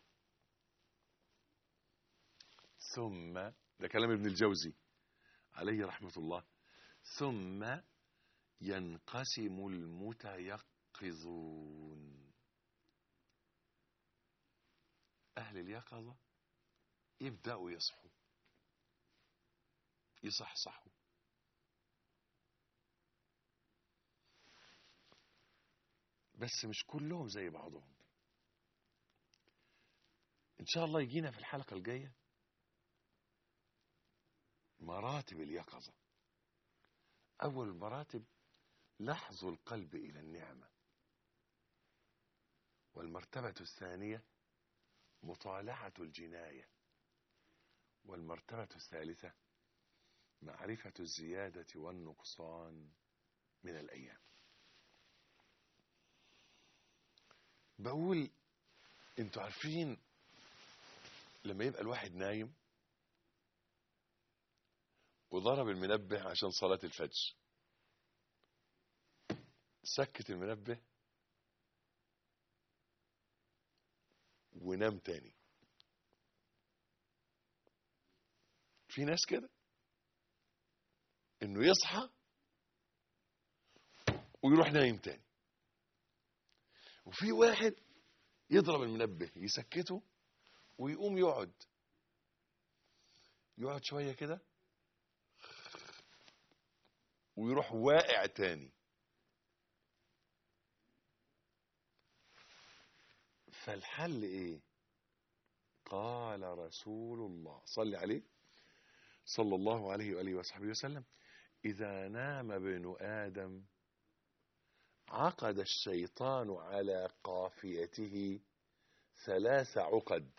ثم ده كلام ابن الجوزي عليه رحمة الله ثم ينقسم المتيقظون أهل اليقظة يبدأوا يصحوا يصحصحوا بس مش كلهم زي بعضهم ان شاء الله يجينا في الحلقة الجاية مراتب اليقظة اول المراتب لحظ القلب الى النعمة والمرتبة الثانية مطالعة الجناية والمرتبة الثالثة معرفة الزيادة والنقصان من الأيام بقول انتوا عارفين لما يبقى الواحد نايم وضرب المنبه عشان صلاة الفجر سكت المنبه ونام تاني في ناس كده انه يصحى ويروح نايم تاني وفي واحد يضرب المنبه يسكته ويقوم يقعد يقعد شوية كده ويروح واقع تاني فالحل ايه قال رسول الله صلي عليه صلى الله عليه وآله وصحبه وسلم إذا نام ابن آدم عقد الشيطان على قافيته ثلاث عقد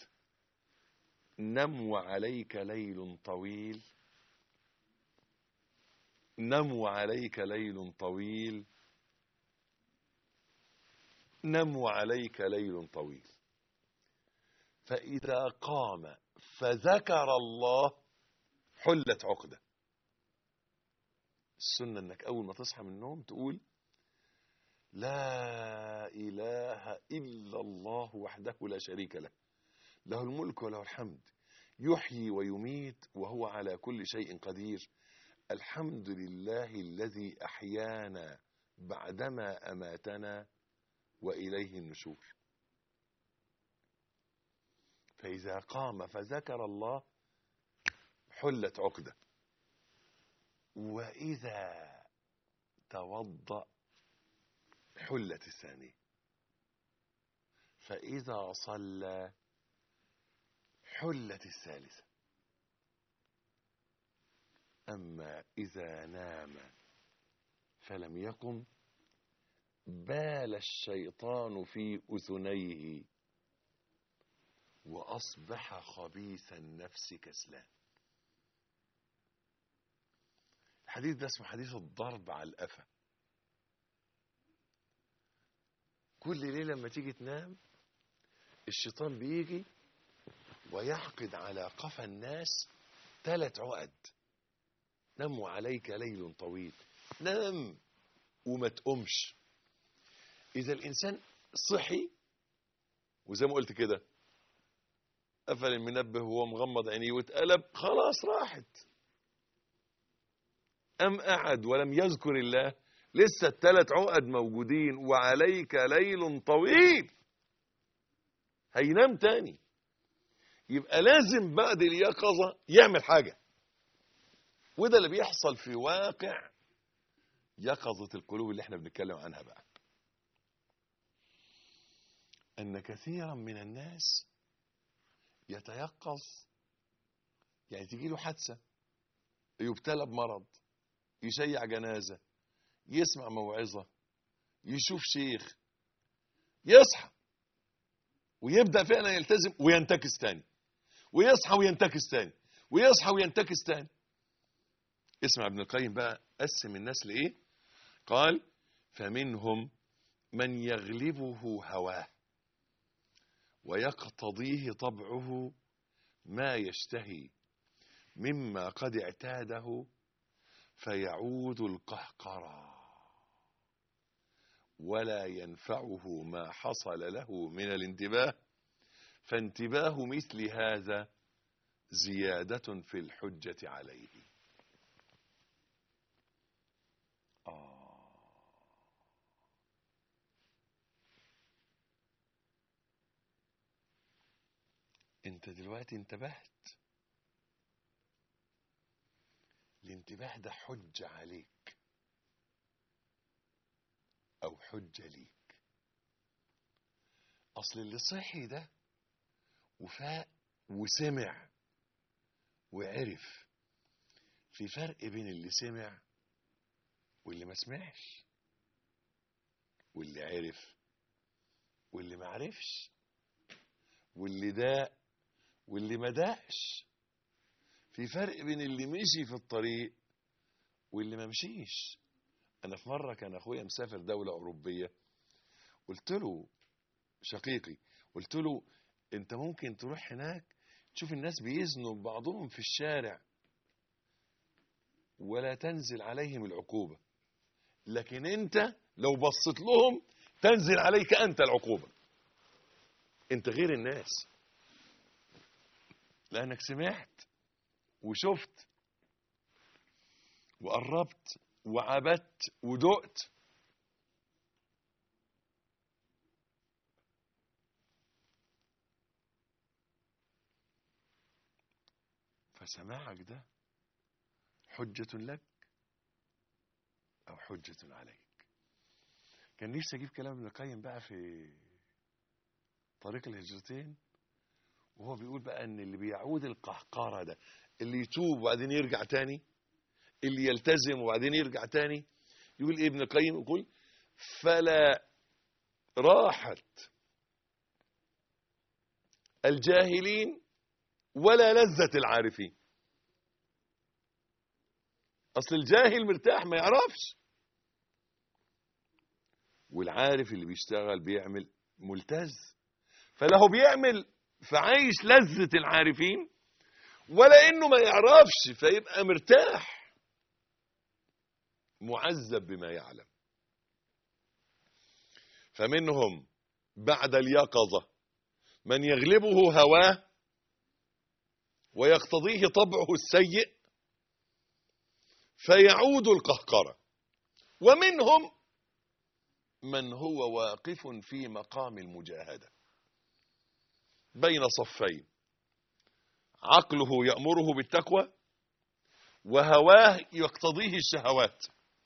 نم وعليك ليل طويل نم وعليك ليل طويل نم وعليك ليل طويل فإذا قام فذكر الله حلت عقدة السنة انك اول ما تصحى من النوم تقول لا اله الا الله وحده لا شريك له له الملك وله الحمد يحيي ويميت وهو على كل شيء قدير الحمد لله الذي احيانا بعدما اماتنا واليه النشور فاذا قام فذكر الله حلت عقدة وإذا توضأ حلت الثانية فإذا صلى حلت الثالثة أما إذا نام فلم يقم بال الشيطان في أذنيه وأصبح خبيث النفس كسلان الحديث ده اسمه حديث الضرب على القفا كل ليله لما تيجي تنام الشيطان بيجي ويحقد على قفا الناس ثلاث عقد نم عليك ليل طويل نام وما تقومش اذا الانسان صحي وزي ما قلت كده قفل المنبه وهو مغمض عينيه واتقلب خلاص راحت أم قعد ولم يذكر الله لسه الثلاث عقد موجودين وعليك ليل طويل هينام تاني يبقى لازم بعد اليقظة يعمل حاجة وده اللي بيحصل في واقع يقظة القلوب اللي احنا بنتكلم عنها بقى أن كثيرا من الناس يتيقظ يعني تجي له حادثة يبتلى بمرض يشيع جنازة يسمع موعظة يشوف شيخ يصحى ويبدأ فعلا يلتزم وينتكس تاني ويصحى وينتكس تاني ويصحى وينتكس تاني اسمع ابن القيم بقى قسم الناس لإيه قال فمنهم من يغلبه هواه ويقتضيه طبعه ما يشتهي مما قد اعتاده فيعود القهقرى ولا ينفعه ما حصل له من الانتباه فانتباه مثل هذا زيادة في الحجة عليه آه انت دلوقتي انتبهت الانتباه ده حجة عليك او حجة ليك اصل اللي صحي ده وفاق وسمع وعرف في فرق بين اللي سمع واللي ما سمعش واللي عرف واللي ما عرفش واللي داق واللي ما داقش في فرق بين اللي مشي في الطريق واللي ما مشيش انا في مره كان اخويا مسافر دوله اوروبيه قلت له شقيقي قلت له انت ممكن تروح هناك تشوف الناس بيزنوا بعضهم في الشارع ولا تنزل عليهم العقوبه لكن انت لو بصيت لهم تنزل عليك انت العقوبه انت غير الناس لانك سمعت وشفت وقربت وعبدت ودقت فسماعك ده حجة لك أو حجة عليك كان نفسي أجيب كلام ابن القيم بقى في طريق الهجرتين وهو بيقول بقى ان اللي بيعود القهقرة ده اللي يتوب وبعدين يرجع تاني اللي يلتزم وبعدين يرجع تاني يقول ايه ابن القيم يقول فلا راحت الجاهلين ولا لذة العارفين اصل الجاهل مرتاح ما يعرفش والعارف اللي بيشتغل بيعمل ملتز فله بيعمل فعايش لذة العارفين ولا انه ما يعرفش فيبقى مرتاح معذب بما يعلم فمنهم بعد اليقظة من يغلبه هواه ويقتضيه طبعه السيء فيعود القهقرة ومنهم من هو واقف في مقام المجاهدة بين صفين عقله يأمره بالتقوى وهواه يقتضيه الشهوات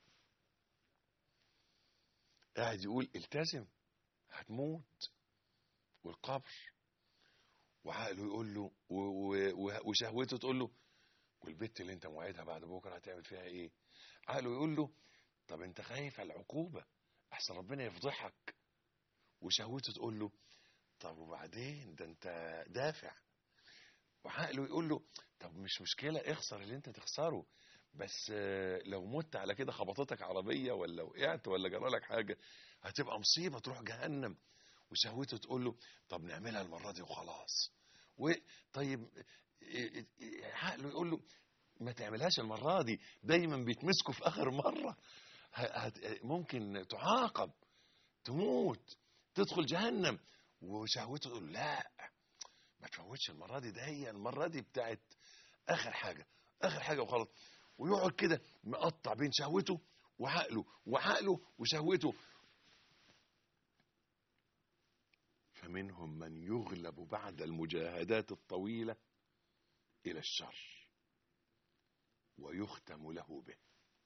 قاعد يقول التزم هتموت والقبر وعقله يقول له وشهوته تقول له والبت اللي انت موعدها بعد بكره هتعمل فيها ايه عقله يقول له طب انت خايف على العقوبه احسن ربنا يفضحك وشهوته تقول له طب وبعدين ده انت دافع وعقله يقول له طب مش مشكله اخسر اللي انت تخسره بس لو مت على كده خبطتك عربيه ولا وقعت ولا جرالك حاجه هتبقى مصيبه تروح جهنم وشهوته تقول له طب نعملها المره دي وخلاص وطيب عقله يقول له ما تعملهاش المره دي دايما بيتمسكوا في اخر مره ممكن تعاقب تموت تدخل جهنم وشهوته تقول لا ما تفوتش المره دي ده هي المره دي بتاعت اخر حاجه اخر حاجه وخلاص ويقعد كده مقطع بين شهوته وعقله وعقله وشهوته فمنهم من يغلب بعد المجاهدات الطويله الى الشر ويختم له به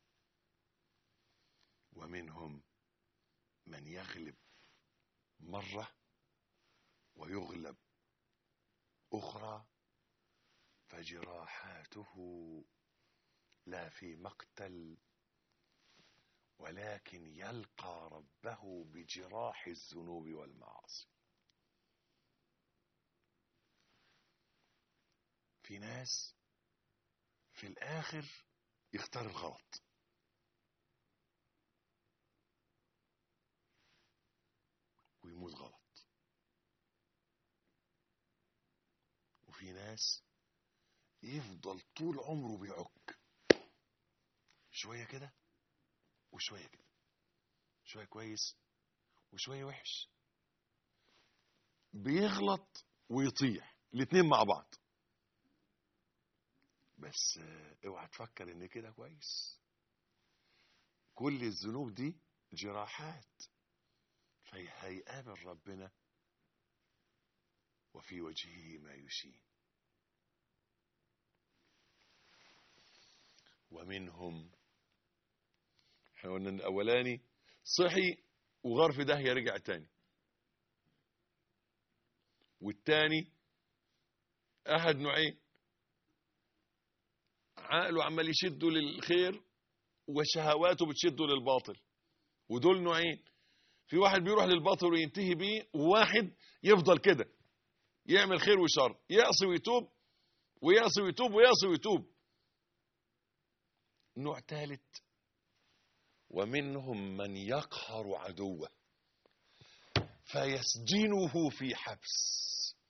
ومنهم من يغلب مره ويغلب اخرى فجراحاته لا في مقتل ولكن يلقى ربه بجراح الذنوب والمعاصي في ناس في الاخر يختار الغلط ويموت غلط وفي ناس يفضل طول عمره بيعك شوية كده وشوية كده شوية كويس وشوية وحش بيغلط ويطيح الاتنين مع بعض بس آه، اوعى تفكر ان كده كويس كل الذنوب دي جراحات فهيقابل ربنا وفي وجهه ما يشين ومنهم احنا قلنا إن الاولاني صحي وغار في داهيه رجع تاني والتاني احد نوعين عقله عمال يشده للخير وشهواته بتشده للباطل ودول نوعين في واحد بيروح للباطل وينتهي بيه وواحد يفضل كده يعمل خير وشر يعصي ويتوب ويعصي ويتوب ويعصي ويتوب نوع ثالث ومنهم من يقهر عدوه فيسجنه في حبس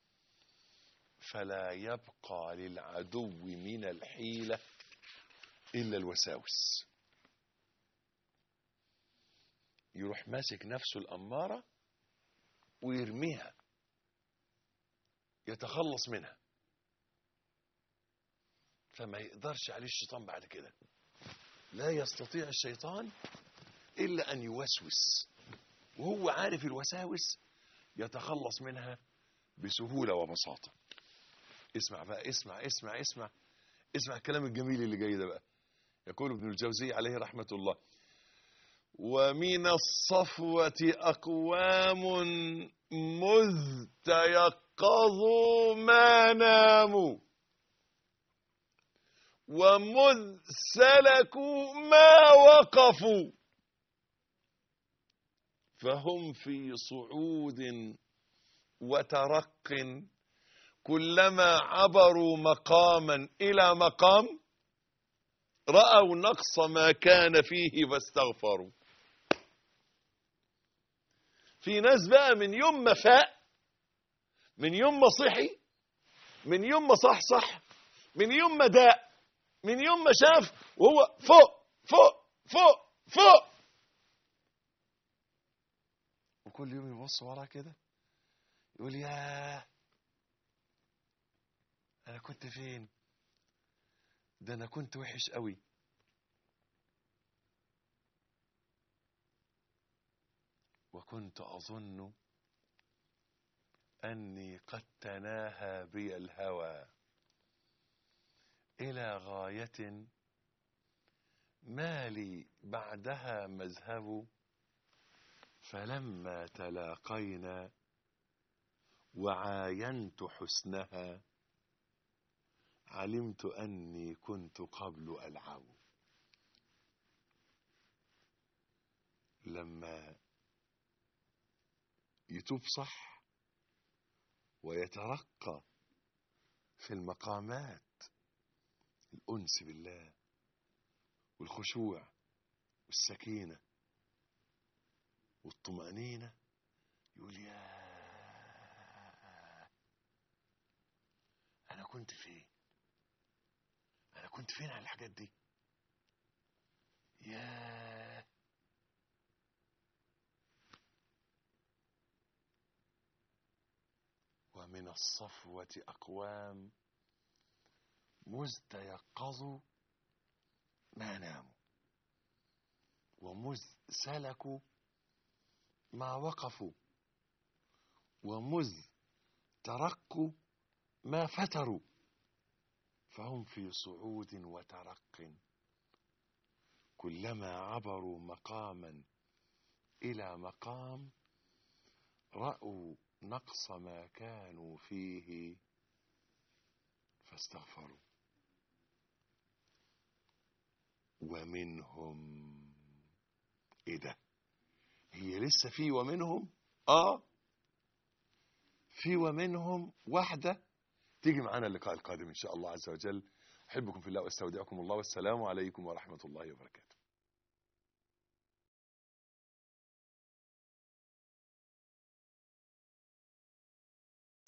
فلا يبقى للعدو من الحيلة إلا الوساوس يروح ماسك نفسه الأمارة ويرميها يتخلص منها فما يقدرش عليه الشيطان بعد كده لا يستطيع الشيطان إلا أن يوسوس وهو عارف الوساوس يتخلص منها بسهولة وبساطة اسمع بقى اسمع اسمع اسمع اسمع الكلام الجميل اللي جاي ده بقى يقول ابن الجوزي عليه رحمة الله ومن الصفوة أقوام مذ تيقظوا ما ناموا ومذ سلكوا ما وقفوا فهم في صعود وترق كلما عبروا مقاما إلى مقام رأوا نقص ما كان فيه فاستغفروا في ناس بقى من يوم ما فاق من يوم ما صحي من يوم ما صحصح من يوم ما داق من يوم ما شاف وهو فوق فوق فوق فوق وكل يوم يبص وراه كده يقول ياه انا كنت فين ده انا كنت وحش قوي وكنت اظن اني قد تناهى بي الهوى الى غايه ما لي بعدها مذهب فلما تلاقينا وعاينت حسنها علمت أني كنت قبل ألعب لما يتوب صح ويترقى في المقامات الأنس بالله والخشوع والسكينة والطمأنينة يقول يا أنا كنت فين أنا كنت فين على الحاجات دي يا ومن الصفوة أقوام مذ تيقظوا ما ناموا ومذ سلكوا ما وقفوا ومذ ترقوا ما فتروا فهم في صعود وترق كلما عبروا مقاما الى مقام راوا نقص ما كانوا فيه فاستغفروا ومنهم ايه ده هي لسه في ومنهم اه في ومنهم واحده تيجي معانا اللقاء القادم ان شاء الله عز وجل احبكم في الله واستودعكم الله والسلام عليكم ورحمه الله وبركاته